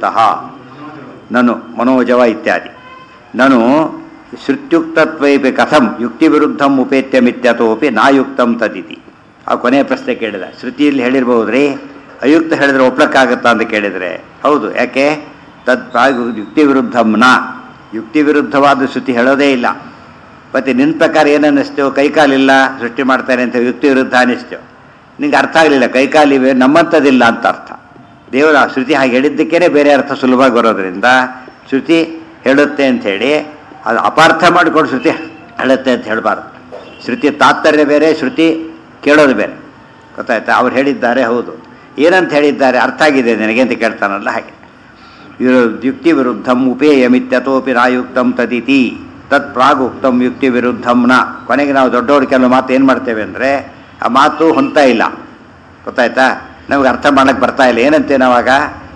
ನನು ಮನೋಜವ ಇತ್ಯಾದಿ ನಾನು ಶ್ರುತ್ಯುಕ್ತತ್ವೈಪಿ ಕಥಂ ಯುಕ್ತಿ ವಿರುದ್ಧಂ ಉಪೇತ್ಯಮಿತ್ಯತೋಪಿ ನಾಯುಕ್ತಂ ತದಿತಿ ಆ ಕೊನೆಯ ಪ್ರಶ್ನೆ ಕೇಳಿದ ಶ್ರುತಿಯಲ್ಲಿ ಹೇಳಿರ್ಬೋದ್ರಿ ಅಯುಕ್ತ ಹೇಳಿದ್ರೆ ಒಪ್ಲಕ್ಕಾಗತ್ತಾ ಅಂತ ಕೇಳಿದರೆ ಹೌದು ಯಾಕೆ ತದ್ ಪ್ರಾಗ್ ಯುಕ್ತಿ ವಿರುದ್ಧಂ ನ ಯುಕ್ತಿ ವಿರುದ್ಧವಾದ ಶ್ರುತಿ ಹೇಳೋದೇ ಇಲ್ಲ ಮತ್ತೆ ನಿನ್ನ ಪ್ರಕಾರ ಏನನ್ನಿಸ್ತು ಕೈಕಾಲಿಲ್ಲ ಸೃಷ್ಟಿ ಮಾಡ್ತಾನೆ ಅಂತ ಯುಕ್ತಿ ವಿರುದ್ಧ ಅನ್ನಿಸ್ತು ನಿಂಗೆ ಅರ್ಥ ಆಗಲಿಲ್ಲ ಕೈಕಾಲಿವೆ ನಮ್ಮಂಥದ್ದಿಲ್ಲ ಅಂತ ಅರ್ಥ ದೇವರ ಆ ಶ್ರುತಿ ಹಾಗೆ ಹೇಳಿದ್ದಕ್ಕೇ ಬೇರೆ ಅರ್ಥ ಸುಲಭವಾಗಿ ಬರೋದ್ರಿಂದ ಶ್ರುತಿ ಹೇಳುತ್ತೆ ಅಂಥೇಳಿ ಅದು ಅಪಾರ್ಥ ಮಾಡಿಕೊಂಡು ಶ್ರುತಿ ಹೇಳುತ್ತೆ ಅಂತ ಹೇಳಬಾರ್ದು ಶ್ರುತಿ ತಾತ್ಪರ್ಯ ಬೇರೆ ಶ್ರುತಿ ಕೇಳೋದು ಬೇರೆ ಗೊತ್ತಾಯ್ತಾ ಅವ್ರು ಹೇಳಿದ್ದಾರೆ ಹೌದು ಏನಂತ ಹೇಳಿದ್ದಾರೆ ಅರ್ಥ ಆಗಿದೆ ನನಗೆ ಅಂತ ಕೇಳ್ತಾನಲ್ಲ ಹಾಗೆ ವಿರು ಯುಕ್ತಿ ವಿರುದ್ಧಂ ಉಪೇಯಮಿತ್ಯತೋಪಿ ನಾಯುಕ್ತಂ ತದಿತಿ ತತ್ ಪ್ರಾಗುಕ್ತಂ ಯುಕ್ತಿ ವಿರುದ್ಧಂ ನ ಕೊನೆಗೆ ನಾವು ದೊಡ್ಡವ್ರು ಕೆಲವು ಮಾತು ಏನು ಮಾಡ್ತೇವೆ ಅಂದರೆ ಆ ಮಾತು ಹೊಂತ ಇಲ್ಲ ಗೊತ್ತಾಯ್ತಾ ನಮಗೆ ಅರ್ಥ ಮಾಡಕ್ಕೆ ಬರ್ತಾ ಇಲ್ಲ ಏನಂತೇವೆ ನಾವಾಗ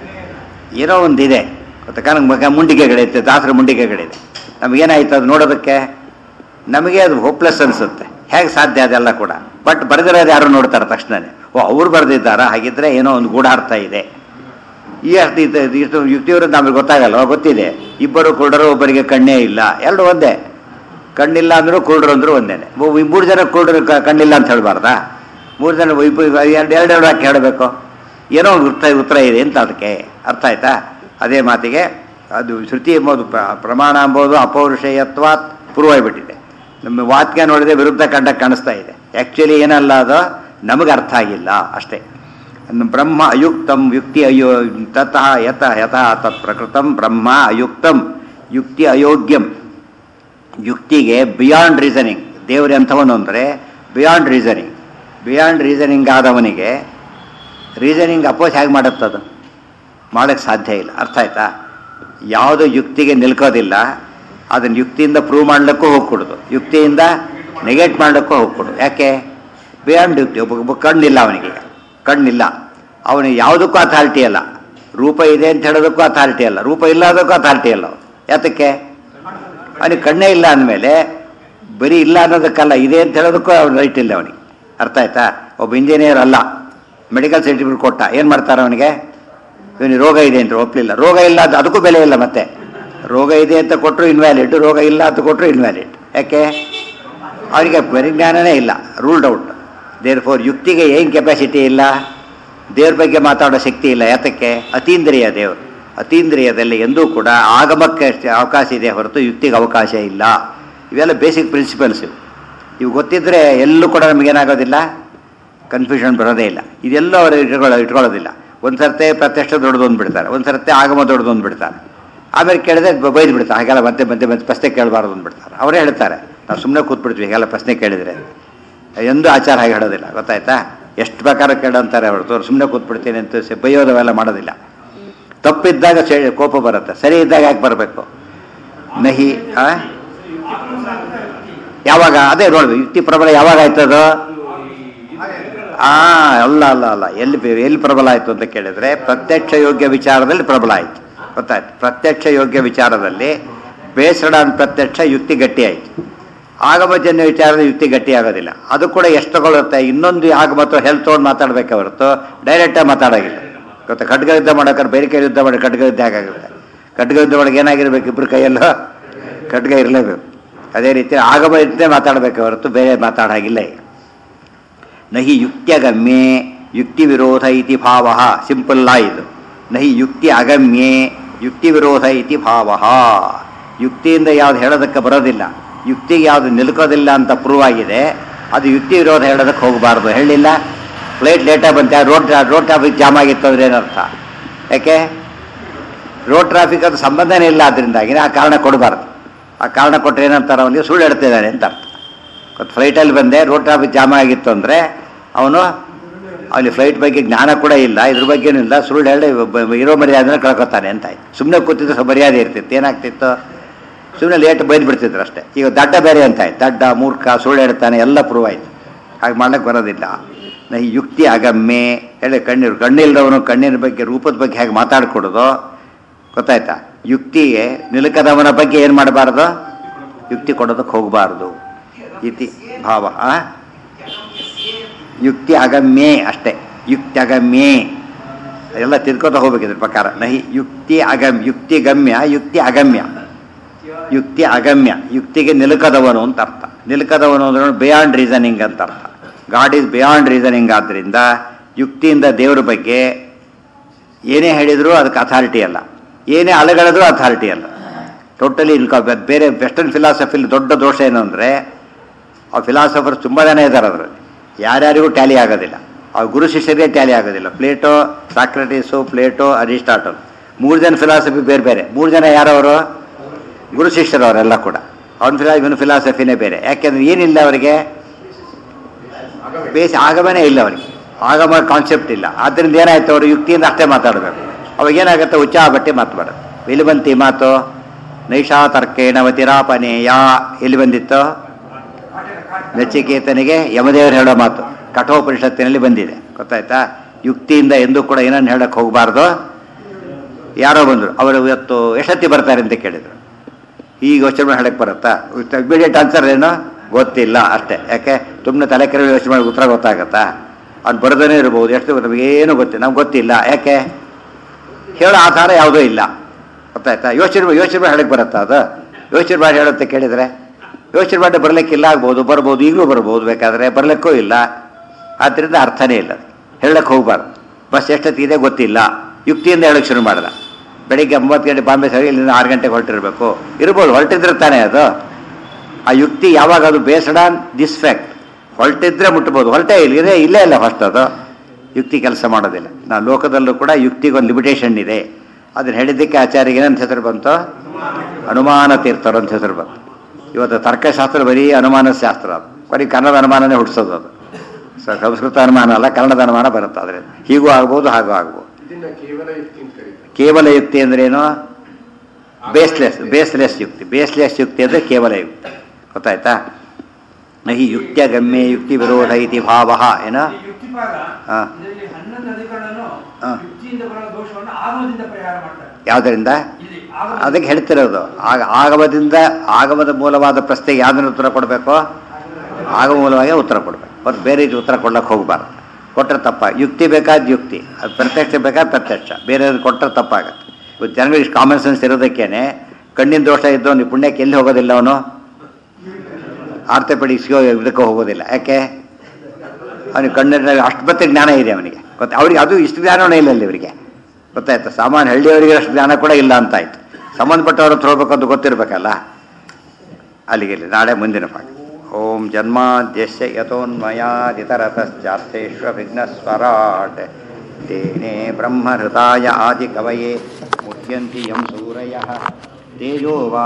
ಏನೋ ಒಂದಿದೆ ಗೊತ್ತಾ ನನಗೆ ಮಗ ಮುಂಡಿಗೆಗಳಿದೆ ದಾಸರ ಮುಂಡಿಗೆಗಳಿದೆ ನಮಗೇನಾಯ್ತು ಅದು ನೋಡೋದಕ್ಕೆ ನಮಗೆ ಅದು ಹೋಪ್ಲೆಸ್ ಅನಿಸುತ್ತೆ ಹೇಗೆ ಸಾಧ್ಯ ಅದೆಲ್ಲ ಕೂಡ ಬಟ್ ಬರೆದಿರೋದು ಯಾರು ನೋಡ್ತಾರೆ ತಕ್ಷಣನೇ ಓ ಅವ್ರು ಬರೆದಿದ್ದಾರಾ ಹಾಗಿದ್ರೆ ಏನೋ ಒಂದು ಗೂಢಾರ್ಥ ಇದೆ ಈ ಅರ್ಥ ಇದು ಇಷ್ಟು ಯುಕ್ತಿಯವರು ನಮಗೆ ಗೊತ್ತಾಗಲ್ಲ ಗೊತ್ತಿದೆ ಇಬ್ಬರು ಕುರುಡರು ಒಬ್ಬರಿಗೆ ಕಣ್ಣೇ ಇಲ್ಲ ಎರಡು ಒಂದೇ ಕಣ್ಣಿಲ್ಲ ಅಂದರೂ ಕುರುಡರು ಅಂದರೂ ಒಂದೇನೆ ಒಬ್ಬ- ಈ ಮೂರು ಜನ ಕುರುಡರು ಕ- ಕಣ್ಣಿಲ್ಲ ಅಂತ ಹೇಳ್ಬಾರ್ದಾ ಮೂರು ಜನ ಇಬ್ಬ- ಎರಡು ಎರಡು ಎರಡು ಹಾಕಿ ಹೇಳಬೇಕು ಏನೋ ಒಂದು ಉತ್ತರ ಉತ್ತರ ಇದೆ ಅಂತ ಅದಕ್ಕೆ ಅರ್ಥ ಆಯ್ತಾ ಅದೇ ಮಾತಿಗೆ ಅದು ಶ್ರುತಿ ಎಂಬುದು ಪ್ರ- ಪ್ರಮಾಣ ಎಂಬುದು ಅಪೌರುಷೇಯತ್ವಾತ್ ಪೂರ್ವಬಿಟ್ಟಿದೆ ನಮ್ಮ ವಾಕ್ಯ ನೋಡಿದ್ರೆ ವಿರುದ್ಧ ಕಂಡಕ್ಕೆ ಕಾಣಿಸ್ತಾ ಇದೆ ಆ್ಯಕ್ಚುಲಿ ಏನಲ್ಲ ಅದು ನಮಗೆ ಅರ್ಥ ಆಗಿಲ್ಲ ಅಷ್ಟೇ ಬ್ರಹ್ಮ ಅಯುಕ್ತಂ ಯುಕ್ತಿ ಅಯೋ ತತಃ ಯತ ಯತಃ ತತ್ ಪ್ರಕೃತಂ ಬ್ರಹ್ಮ ಅಯುಕ್ತಂ ಯುಕ್ತಿ ಅಯೋಗ್ಯಂ ಯುಕ್ತಿಗೆ ಬಿಯಾಂಡ್ ರೀಸನಿಂಗ್ ದೇವರು ಎಂಥವನು ಅಂದರೆ ಬಿಯಾಂಡ್ ರೀಸನಿಂಗ್ ಬಿಯಾಂಡ್ ರೀಸನಿಂಗ್ ಆದವನಿಗೆ ರೀಸನಿಂಗ್ ಅಪೋಸ್ ಹೇಗೆ ಮಾಡುತ್ತದು ಮಾಡೋಕ್ಕೆ ಸಾಧ್ಯ ಇಲ್ಲ ಅರ್ಥ ಆಯ್ತಾ ಯಾವುದು ಯುಕ್ತಿಗೆ ನಿಲ್ಕೋದಿಲ್ಲ ಅದನ್ನು ಯುಕ್ತಿಯಿಂದ ಪ್ರೂವ್ ಮಾಡ್ಲಿಕ್ಕೂ ಹೋಗ್ಕೊಡುದು ಯುಕ್ತಿಯಿಂದ ನೆಗೆಟ್ ಮಾಡ್ಲಿಕ್ಕೂ ಹೋಗ್ಕೊಡು ಯಾಕೆ ಬಿಯಾಂಡ್ ಯುಕ್ತಿ ಒಬ್ಬ ಒಬ್ಬ ಕಣ್ಣಿಲ್ಲ ಅವನಿಗೆ ಕಣ್ಣಿಲ್ಲ ಅವನಿಗೆ ಯಾವುದಕ್ಕೂ ಅಥಾರಿಟಿ ಅಲ್ಲ ರೂಪ ಇದೆ ಅಂತ ಹೇಳೋದಕ್ಕೂ ಅಥಾರಿಟಿ ಅಲ್ಲ ರೂಪ ಇಲ್ಲ ಅದಕ್ಕೂ ಅಥಾರಿಟಿ ಅಲ್ಲ ಅವ್ನು. ಯಾತಕ್ಕೆ ಅವನಿಗೆ ಕಣ್ಣೇ ಇಲ್ಲ ಅಂದಮೇಲೆ ಬರೀ ಇಲ್ಲ ಅನ್ನೋದಕ್ಕಲ್ಲ ಇದೆ ಅಂತ ಹೇಳೋದಕ್ಕೂ ಅವ್ನು ರೈಟ್ ಇಲ್ಲ ಅವನಿಗೆ ಅರ್ಥ ಆಯ್ತಾ ಒಬ್ಬ ಇಂಜಿನಿಯರ್ ಅಲ್ಲ ಮೆಡಿಕಲ್ ಸರ್ಟಿಫಿಕೇಟ್ ಕೊಟ್ಟ ಏನು ಮಾಡ್ತಾರೆ ಅವನಿಗೆ ಇವನಿಗೆ ರೋಗ ಇದೆ ಅಂತ ಒಪ್ಪಲಿಲ್ಲ ರೋಗ ಇಲ್ಲ ಅದು ಅದಕ್ಕೂ ಬೆಲೆ ಇಲ್ಲ ಮತ್ತೆ ರೋಗ ಇದೆ ಅಂತ ಕೊಟ್ಟರು ಇನ್ವ್ಯಾಲಿಡ್ ರೋಗ ಇಲ್ಲ ಅಂತ ಕೊಟ್ಟರು ಇನ್ವ್ಯಾಲಿಡ್ ಯಾಕೆ ಅವನಿಗೆ ಪರಿಜ್ಞಾನನೇ ಇಲ್ಲ ರೂಲ್ಡ್ ಔಟ್ ದೇರ್ ಫೋರ್ ಯುಕ್ತಿಗೆ ಏನು ಕೆಪಾಸಿಟಿ ಇಲ್ಲ ದೇವ್ರ ಬಗ್ಗೆ ಮಾತಾಡೋ ಶಕ್ತಿ ಇಲ್ಲ ಯಾತಕ್ಕೆ ಅತೀಂದ್ರಿಯ ದೇವರು ಅತೀಂದ್ರಿಯದಲ್ಲಿ ಎಂದೂ ಕೂಡ ಆಗಮಕ್ಕೆ ಅಷ್ಟೇ ಅವಕಾಶ ಇದೆ ಹೊರತು ಯುಕ್ತಿಗೆ ಅವಕಾಶ ಇಲ್ಲ ಇವೆಲ್ಲ ಬೇಸಿಕ್ ಪ್ರಿನ್ಸಿಪಲ್ಸ್ ಇವು ಇವು ಗೊತ್ತಿದ್ರೆ ಎಲ್ಲೂ ಕೂಡ ನಮಗೇನಾಗೋದಿಲ್ಲ ಕನ್ಫ್ಯೂಷನ್ ಬರೋದೇ ಇಲ್ಲ ಇದೆಲ್ಲ ಅವರು ಇಟ್ಕೊಳ್ಳೋ ಇಟ್ಕೊಳ್ಳೋದಿಲ್ಲ ಒಂದು ಸರ್ತೆ ಪ್ರತ್ಯಕ್ಷ ದೊಡ್ಡದೊಂದು ಬಿಡ್ತಾರೆ ಒಂದು ಸರ್ತೆ ಆಗಮ ದೊಡ್ಡದೊಂದು ಬಿಡ್ತಾರೆ ಆಮೇಲೆ ಕೇಳಿದ್ರೆ ಬ- ಬೈದು ಬಿಡ್ತಾರೆ ಹಾಗೆಲ್ಲ ಮತ್ತೆ ಮತ್ತೆ ಮತ್ತೆ ಪ್ರಶ್ನೆ ಕೇಳಬಾರ್ದು ಅಂದ್ಬಿಡ್ತಾರೆ ಅವರೇ ಹೇಳ್ತಾರೆ ನಾವು ಸುಮ್ಮನೆ ಕೂತ್ಬಿಡ್ತೀವಿ ಹೀಗೆಲ್ಲ ಪ್ರಶ್ನೆ ಕೇಳಿದರೆ ಎಂದು ಆಚಾರ ಹಾಗೆ ಹೇಳೋದಿಲ್ಲ ಗೊತ್ತಾಯ್ತಾ ಎಷ್ಟು ಪ್ರಕಾರ ಕೇಳಂತಾರೆ ಹೊರತು ಸುಮ್ಮನೆ ಕೂತ್ಬಿಡ್ತೀನಿ ಅಂತ ಸ- ಬೈಯೋದವೆಲ್ಲ ಮಾಡೋದಿಲ್ಲ ತಪ್ಪಿದ್ದಾಗ ಸೆ- ಕೋಪ ಬರುತ್ತೆ ಸರಿ ಇದ್ದಾಗ ಯಾಕೆ ಬರಬೇಕು ನಹಿ ಆ? ಯಾವಾಗ ಅದೇ ನೋಡಿ ಯುಕ್ತಿ ಪ್ರಬಲ ಯಾವಾಗ ಆಯ್ತದು ಆ ಅಲ್ಲ ಅಲ್ಲ ಅಲ್ಲ ಎಲ್ಲಿ ಬೆ- ಎಲ್ಲಿ ಪ್ರಬಲ ಆಯ್ತು ಅಂತ ಕೇಳಿದ್ರೆ ಪ್ರತ್ಯಕ್ಷ ಯೋಗ್ಯ ವಿಚಾರದಲ್ಲಿ ಪ್ರಬಲ ಆಯ್ತು ಗೊತ್ತಾಯ್ತು ಪ್ರತ್ಯಕ್ಷ ಯೋಗ್ಯ ವಿಚಾರದಲ್ಲಿ ಬೇಸರ ಅಂತ ಪ್ರತ್ಯಕ್ಷ ಯುಕ್ತಿ ಗಟ್ಟಿ ಆಯ್ತು ಆಗಮಜನ್ಯ ವಿಚಾರದ ಯುಕ್ತಿ ಗಟ್ಟಿ ಆಗೋದಿಲ್ಲ ಅದು ಕೂಡ ಎಷ್ಟು ತಗೊಳುತ್ತೆ ಇನ್ನೊಂದು ಆಗಮತ್ತು ಹೆಲ್ತ್ ತೊಗೊಂಡು ಮಾತಾಡಬೇಕೆ ಹೊರತು ಡೈರೆಕ್ಟಾಗಿ ಮಾತಾಡೋಗಿಲ್ಲ ಗೊತ್ತಾ ಖಡ್ಗ ಯುದ್ಧ ಮಾಡೋಕ್ಕಾರೆ ಬೇರೆ ಕೈ ಯುದ್ಧ ಮಾಡಿ ಖಡ್ಗ ಯುದ್ಧ ಹೇಗಾಗುತ್ತೆ ಖಡ್ಗ ಯುದ್ಧ ಒಳಗೆ ಏನಾಗಿರ್ಬೇಕು ಇಬ್ಬರು ಕೈಯಲ್ಲೂ ಖಡ್ಗ ಇರಲೇಬೇಕು ಅದೇ ರೀತಿ ಆಗಮ ಇದ್ದೇ ಮಾತಾಡಬೇಕೆ ಹೊರತು ಬೇರೆ ಮಾತಾಡಾಗಿಲ್ಲ ಈಗ ನಹಿ ಯುಕ್ತ್ಯಗಮ್ಯೆ ಯುಕ್ತಿ ವಿರೋಧ ಇತಿ ಭಾವ ಸಿಂಪಲ್ ಲಾ ಇದು ನಹಿ ಯುಕ್ತಿ ಅಗಮ್ಯೆ ಯುಕ್ತಿ ವಿರೋಧ ಇತಿ ಭಾವ ಯುಕ್ತಿಯಿಂದ ಯಾವ್ದು ಹೇಳೋದಕ್ಕೆ ಬರೋದಿಲ್ಲ ಯುಕ್ತಿಗೆ ಯಾವುದು ನಿಲ್ಕೋದಿಲ್ಲ ಅಂತ ಪ್ರೂವ್ ಆಗಿದೆ ಅದು ಯುಕ್ತಿ ವಿರೋಧ ಹೇಳೋದಕ್ಕೆ ಹೋಗಬಾರ್ದು ಹೇಳಿಲ್ಲ ಫ್ಲೈಟ್ ಲೇಟಾಗಿ ಬಂತೆ ರೋಡ್ ರೋಡ್ ಟ್ರಾಫಿಕ್ ಜಾಮ್ ಆಗಿತ್ತು ಅಂದ್ರೆ ಏನರ್ಥ ಯಾಕೆ ರೋಡ್ ಟ್ರಾಫಿಕ್ ಅದು ಸಂಬಂಧನೇ ಇಲ್ಲ ಅದರಿಂದಾಗಿ ಆ ಕಾರಣ ಕೊಡಬಾರ್ದು ಆ ಕಾರಣ ಕೊಟ್ಟರೆ ಏನಂತಾರೆ ಅವನಿಗೆ ಸುಳ್ಳು ಹೇಳ್ತಿದ್ದಾನೆ ಅಂತ ಅರ್ಥ ಇವತ್ತು ಫ್ಲೈಟಲ್ಲಿ ಬಂದೆ ರೋಡ್ ಟ್ರಾಫಿಕ್ ಜಾಮ್ ಆಗಿತ್ತು ಅಂದರೆ ಅವನು ಅವನಿಗೆ ಫ್ಲೈಟ್ ಬಗ್ಗೆ ಜ್ಞಾನ ಕೂಡ ಇಲ್ಲ ಇದ್ರ ಬಗ್ಗೆನೂ ಇಲ್ಲ ಸುಳ್ಳು ಹೇಳಿ ಬ- ಬ- ಇರೋ ಮರ್ಯಾದೆ ಕಳ್ಕೊತಾನೆ ಅಂತ ಆಯ್ತು ಸುಮ್ಮನೆ ಕೂತಿದ್ರೆ ಸ್ವಲ್ಪ ಮರ್ಯಾದೆ ಇರ್ತಿತ್ತು ಏನಾಗ್ತಿತ್ತು ಸುಮ್ಮನೆ ಲೇಟ್ ಬೈದು ಬಿಡ್ತಿದ್ರು ಅಷ್ಟೇ ಈಗ ದಡ್ಡ ಬೇರೆ ಅಂತ ಆಯ್ತು ದಡ್ಡ ಮೂರ್ಖ ಸುಳ್ಳು ಹೇಳ್ತಾನೆ ಎಲ್ಲ ಪ್ರೂವ್ ಆಯ್ತು ಹಾಗೆ ಮಾಡ್ಲಿಕ್ಕೆ ಬರೋದಿಲ್ಲ ನಾ ಈ ಯುಕ್ತಿ ಅಗಮ್ಯೆ ಹೇಳಿ ಕಣ್ಣೀರು ಕಣ್ಣಿಲ್ದವನು ಕಣ್ಣಿನ ಬಗ್ಗೆ ರೂಪದ ಬಗ್ಗೆ ಹೇಗೆ ಮಾತಾಡ್ಕೊಡೋದು ಗೊತ್ತಾಯ್ತಾ ಯುಕ್ತಿಗೆ ನಿಲುಕದವನ ಬಗ್ಗೆ ಏನು ಮಾಡಬಾರ್ದು ಯುಕ್ತಿ ಕೊಡೋದಕ್ಕೆ ಹೋಗಬಾರ್ದು ಇತಿ ಭಾವ ಆ? ಯುಕ್ತಿ ಅಗಮ್ಯೆ ಅಷ್ಟೇ ಯುಕ್ತಿ ಅಗಮ್ಯೆ ಎಲ್ಲ ತಿರ್ಕೋತ ಹೋಗ್ಬೇಕು ಇದ್ರ ಪ್ರಕಾರ ನಹಿ ಯುಕ್ತಿ ಅಗಮ್ ಯುಕ್ತಿ ಗಮ್ಯ ಯುಕ್ತಿ ಅಗಮ್ಯ ಯುಕ್ತಿ ಅಗಮ್ಯ ಯುಕ್ತಿಗೆ ನಿಲುಕದವನು ಅಂತ ಅರ್ಥ ನಿಲುಕದವನು ಅಂದ್ರೆ ಬಿಯಾಂಡ್ ರೀಸನಿಂಗ್ ಅಂತ ಅರ್ಥ ಗಾಡ್ ಈಸ್ ಬಿಯಾಂಡ್ ರೀಸನಿಂಗ್ ಆದ್ದರಿಂದ ಯುಕ್ತಿಯಿಂದ ದೇವರ ಬಗ್ಗೆ ಏನೇ ಹೇಳಿದರೂ ಅದಕ್ಕೆ ಅಥಾರಿಟಿ ಅಲ್ಲ ಏನೇ ಅಲೆಗಳಿದ್ರೂ ಅಥಾರಿಟಿ ಅಲ್ಲ ಟೋಟಲಿ ಇಲ್ಕೊ ಬೇರೆ ವೆಸ್ಟರ್ನ್ ಫಿಲಾಸಫಿಲಿ ದೊಡ್ಡ ದೋಷ ಏನು ಅಂದರೆ ಆ ಫಿಲಾಸಫರ್ ತುಂಬ ಜನ ಇದ್ದಾರೆ ಅದರಲ್ಲಿ ಯಾರ್ಯಾರಿಗೂ ಟ್ಯಾಲಿ ಆಗೋದಿಲ್ಲ ಆ ಗುರು ಶಿಷ್ಯರಿಗೆ ಟ್ಯಾಲಿ ಆಗೋದಿಲ್ಲ ಪ್ಲೇಟೋ ಸಾಕ್ರಟೀಸು ಪ್ಲೇಟೋ ಅರಿಸ್ಟಾಟಲ್ ಮೂರು ಜನ ಫಿಲಾಸಫಿ ಬೇರೆ ಬೇರೆ ಮೂರು ಜನ ಯಾರವರು ಗುರು ಶಿಷ್ಯರು ಅವರೆಲ್ಲ ಕೂಡ ಅವನ ಫಿಲಾ ಇವನ ಫಿಲಾಸಫಿನೇ ಬೇರೆ ಯಾಕೆಂದ್ರೆ ಏನಿಲ್ಲ ಅವರಿಗೆ ಬೇಸಿ ಆಗಮನೇ ಇಲ್ಲ ಅವರಿಗೆ ಆಗಮ ಕಾನ್ಸೆಪ್ಟ್ ಇಲ್ಲ ಆದ್ದರಿಂದ ಏನಾಯ್ತು ಅವರು ಯುಕ್ತಿಯಿಂದ ಅಷ್ಟೇ ಮಾತಾಡಬೇಕು ಅವಾಗ ಏನಾಗುತ್ತೆ ಉಚ್ಚಾ ಬಟ್ಟೆ ಮಾತು ಬರುತ್ತೆ ಎಲ್ಲಿ ಬಂತು ಈ ಮಾತು ನೈಷಾ ತರ್ಕೇಣ ವತಿರಾಪನೇಯ ಎಲ್ಲಿ ಬಂದಿತ್ತು ನಚಿಕೇತನಿಗೆ ಯಮದೇವರು ಹೇಳೋ ಮಾತು ಕಠೋಪನಿಷತ್ತಿನಲ್ಲಿ ಬಂದಿದೆ ಗೊತ್ತಾಯ್ತಾ ಯುಕ್ತಿಯಿಂದ ಎಂದೂ ಕೂಡ ಏನನ್ನು ಹೇಳಕ್ಕೆ ಹೋಗಬಾರ್ದು ಯಾರೋ ಬಂದರು ಅವರು ಇವತ್ತು ಎಷ್ಟೊತ್ತಿ ಬರ್ತಾರೆ ಅಂತ ಕೇಳಿದರು ಈಗ ಯೋಚನೆ ಮಾಡಿ ಹೇಳಕ್ಕೆ ಬರುತ್ತಾ ಇಮಿಡಿಯೇಟ್ ಆನ್ಸರ್ ಏನು ಗೊತ್ತಿಲ್ಲ ಅಷ್ಟೇ ಯಾಕೆ ಸುಮ್ಮನೆ ತಲೆ ಕೆರೆ ಯೋಚನೆ ಮಾಡಿ ಉತ್ತರ ಗೊತ್ತಾಗತ್ತಾ ಅವ್ನು ಬರದೇ ಇರ್ಬೋದು ಎಷ್ಟು ನಮಗೇನು ಗೊತ್ತಿಲ್ಲ ನಮ್ಗೆ ಗೊತ್ತಿಲ್ಲ ಯಾಕೆ ಹೇಳೋ ಆಧಾರ ಯಾವುದೂ ಇಲ್ಲ ಗೊತ್ತಾಯ್ತಾ ಯೋಚನೆ ಮಾಡಿ- ಯೋಚನೆ ಮಾಡಿ ಹೇಳಕ್ಕೆ ಬರುತ್ತಾ ಅದು ಯೋಚನೆ ಮಾಡಿ ಹೇಳುತ್ತೆ ಕೇಳಿದರೆ ಯೋಚನೆ ಮಾಡಿ ಬರಲಿಕ್ಕಿಲ್ಲ ಆಗ್ಬೋದು ಬರ್ಬೋದು ಈಗಲೂ ಬರ್ಬೋದು ಬೇಕಾದರೆ ಬರಲಿಕ್ಕೂ ಇಲ್ಲ ಆದ್ದರಿಂದ ಅರ್ಥನೇ ಇಲ್ಲ ಹೇಳಕ್ಕೆ ಹೋಗ್ಬಾರ್ದು ಬಸ್ ಎಷ್ಟೊತ್ತಿದೆ ಗೊತ್ತಿಲ್ಲ ಯುಕ್ತಿಯಿಂದ ಹೇಳಕ್ಕೆ ಶುರು ಮಾಡ್ದ ಬೆಳಿಗ್ಗೆ ಒಂಬತ್ತು ಗಂಟೆ ಬಾಂಬೆ ಸರಿ ಇಲ್ಲಿಂದ ಆರು ಗಂಟೆಗೆ ಹೊರಟಿರಬೇಕು ಇರ್ಬೋದು ಹೊರಟಿದ್ರೆ ತಾನೇ ಅದು ಆ ಯುಕ್ತಿ ಯಾವಾಗ ಅದು ಬೇಸ್ಡ್ ಆನ್ ದಿಸ್ ಫ್ಯಾಕ್ಟ್ ಹೊರಟಿದ್ರೆ ಮುಟ್ಬೋದು ಹೊರಟೇ ಇಲ್ಲ ಇದೇ ಇಲ್ಲೇ ಇಲ್ಲ ಫಸ್ಟ್ ಅದು ಯುಕ್ತಿ ಕೆಲಸ ಮಾಡೋದಿಲ್ಲ ನಾವು ಲೋಕದಲ್ಲೂ ಕೂಡ ಯುಕ್ತಿಗೊಂದು ಲಿಮಿಟೇಷನ್ ಇದೆ ಅದನ್ನ ಹೇಳಿದ್ದಕ್ಕೆ ಆಚಾರ್ಯಗೆ ಏನಂತ ಹೆಸರು ಬಂತು ಅನುಮಾನ ತೀರ್ಥರು ಅಂತ ಹೆಸರು ಬಂತು ಇವತ್ತು ತರ್ಕಶಾಸ್ತ್ರ ಬರೀ ಅನುಮಾನ ಶಾಸ್ತ್ರ ಅದು ಬರೀ ಕನ್ನಡ ಅನುಮಾನನೇ ಹುಟ್ಟಿಸೋದು ಅದು ಸ- ಸಂಸ್ಕೃತ ಅನುಮಾನ ಅಲ್ಲ ಕನ್ನಡದ ಅನುಮಾನ ಬರುತ್ತೆ ಆದರೆ ಹೀಗೂ ಆಗ್ಬೋದು ಹಾಗೂ ಆಗ್ಬೋದು ಇದನ್ನ ಕೇವಲ ಯುಕ್ತಿ ಅಂತ ಕರೀತಾರೆ ಕೇವಲ ಯುಕ್ತಿ ಅಂದ್ರೇನು ಬೇಸ್ಲೆಸ್ ಬೇಸ್ಲೆಸ್ ಯುಕ್ತಿ ಬೇಸ್ಲೆಸ್ ಯುಕ್ತಿ ಅಂದರೆ ಕೇವಲ ಯುಕ್ತಿ ಗೊತ್ತಾಯ್ತಾ ನಹಿ ಯುಕ್ತಿಯ ಗಮ್ಯ ಯುಕ್ತಿ ವಿರೋಧ ಇತಿ ಭಾವ ಏನೋ ಈ ಯುಕ್ತಿಪಾದ ಹಾ. ಇದರಲ್ಲಿ ಹನ್ನೊಂದು ನದಿಗಳನ್ನು ಹಾ. ಯುಕ್ತಿಯಿಂದ ಬರೋ ದೋಷವನ್ನು ಆಗಮದಿಂದ ಪರಿಹಾರ ಮಾಡ್ತಾರೆ ಯಾವುದರಿಂದ ಇಲ್ಲಿ ಆಗಮ ಅದಕ್ಕೆ ಹೇಳ್ತಿರೋದು ಆಗ ಆಗಮದಿಂದ ಆಗಮದ ಮೂಲವಾದ ಪ್ರಶ್ನೆಗೆ ಯಾವ್ದನ್ನ ಉತ್ತರ ಕೊಡಬೇಕು ಆಗಮ ಮೂಲವಾಗಿ ಉತ್ತರ ಕೊಡಬೇಕು ಮತ್ತು ಬೇರೆ ರೀತಿ ಉತ್ತರ ಕೊಡ್ಲಕ್ಕೆ ಹೋಗಬಾರ್ದು ಕೊಟ್ಟರೆ ತಪ್ಪ ಯುಕ್ತಿ ಬೇಕಾದ ಯುಕ್ತಿ ಅದು ಪ್ರತ್ಯಕ್ಷ ಬೇಕಾದ ಪ್ರತ್ಯಕ್ಷ ಬೇರೆ ಕೊಟ್ಟರೆ ತಪ್ಪಾಗತ್ತೆ ಇವತ್ತು ಜನಗಳಿಗೆ ಇಷ್ಟು ಕಾಮನ್ ಸೆನ್ಸ್ ಇರೋದಕ್ಕೇನೆ ಕಣ್ಣಿನ ದೋಷ ಇದ್ದವನು ಪುಣ್ಯಕ್ಕೆ ಎಲ್ಲಿ ಹೋಗೋದಿಲ್ಲ ಅವನು ಆರ್ಥೋಪೆಡಿಕ್ಸ್ಗೋ ಇದಕ್ಕೆ ಹೋಗೋದಿಲ್ಲ ಯಾಕೆ ಅವನಿಗೆ ಕಣ್ಣಿನ ಅಷ್ಟು ಮತ್ತೆ ಜ್ಞಾನ ಇದೆ ಅವನಿಗೆ ಗೊತ್ತಾ ಅವ್ರಿಗೆ ಅದು ಇಷ್ಟು ಜ್ಞಾನವೇ ಇಲ್ಲ ಅಲ್ಲಿ ಇವರಿಗೆ ಗೊತ್ತಾಯ್ತು ಸಾಮಾನ್ಯ ಹಳ್ಳಿಯವರಿಗೆ ಅಷ್ಟು ಜ್ಞಾನ ಕೂಡ ಇಲ್ಲ ಅಂತ ಆಯ್ತು ಸಂಬಂಧಪಟ್ಟವ್ರ ಹತ್ರ ಹೋಗ್ಬೇಕಂತ ಗೊತ್ತಿರಬೇಕಲ್ಲ ಅಲ್ಲಿಗೆ ಇಲ್ಲಿ ನಾಳೆ ಮುಂದಿನ ಪಾಠ ಓಂ ಜನ್ಮಾದ್ಯಸ್ಯ ಯಥೋನ್ಮಯಾದಿತರತಶ್ಚಾರ್ಥೇಷ್ವಭಿಘ್ನಸ್ವರಾಟ್ ತೇನೇ ಬ್ರಹ್ಮಹೃತಾಯ ಆದಿಕವಯೇ ಮುಹ್ಯಂತಿ ಯಂ ಸೂರಯ ತೇಜೋ ವಾ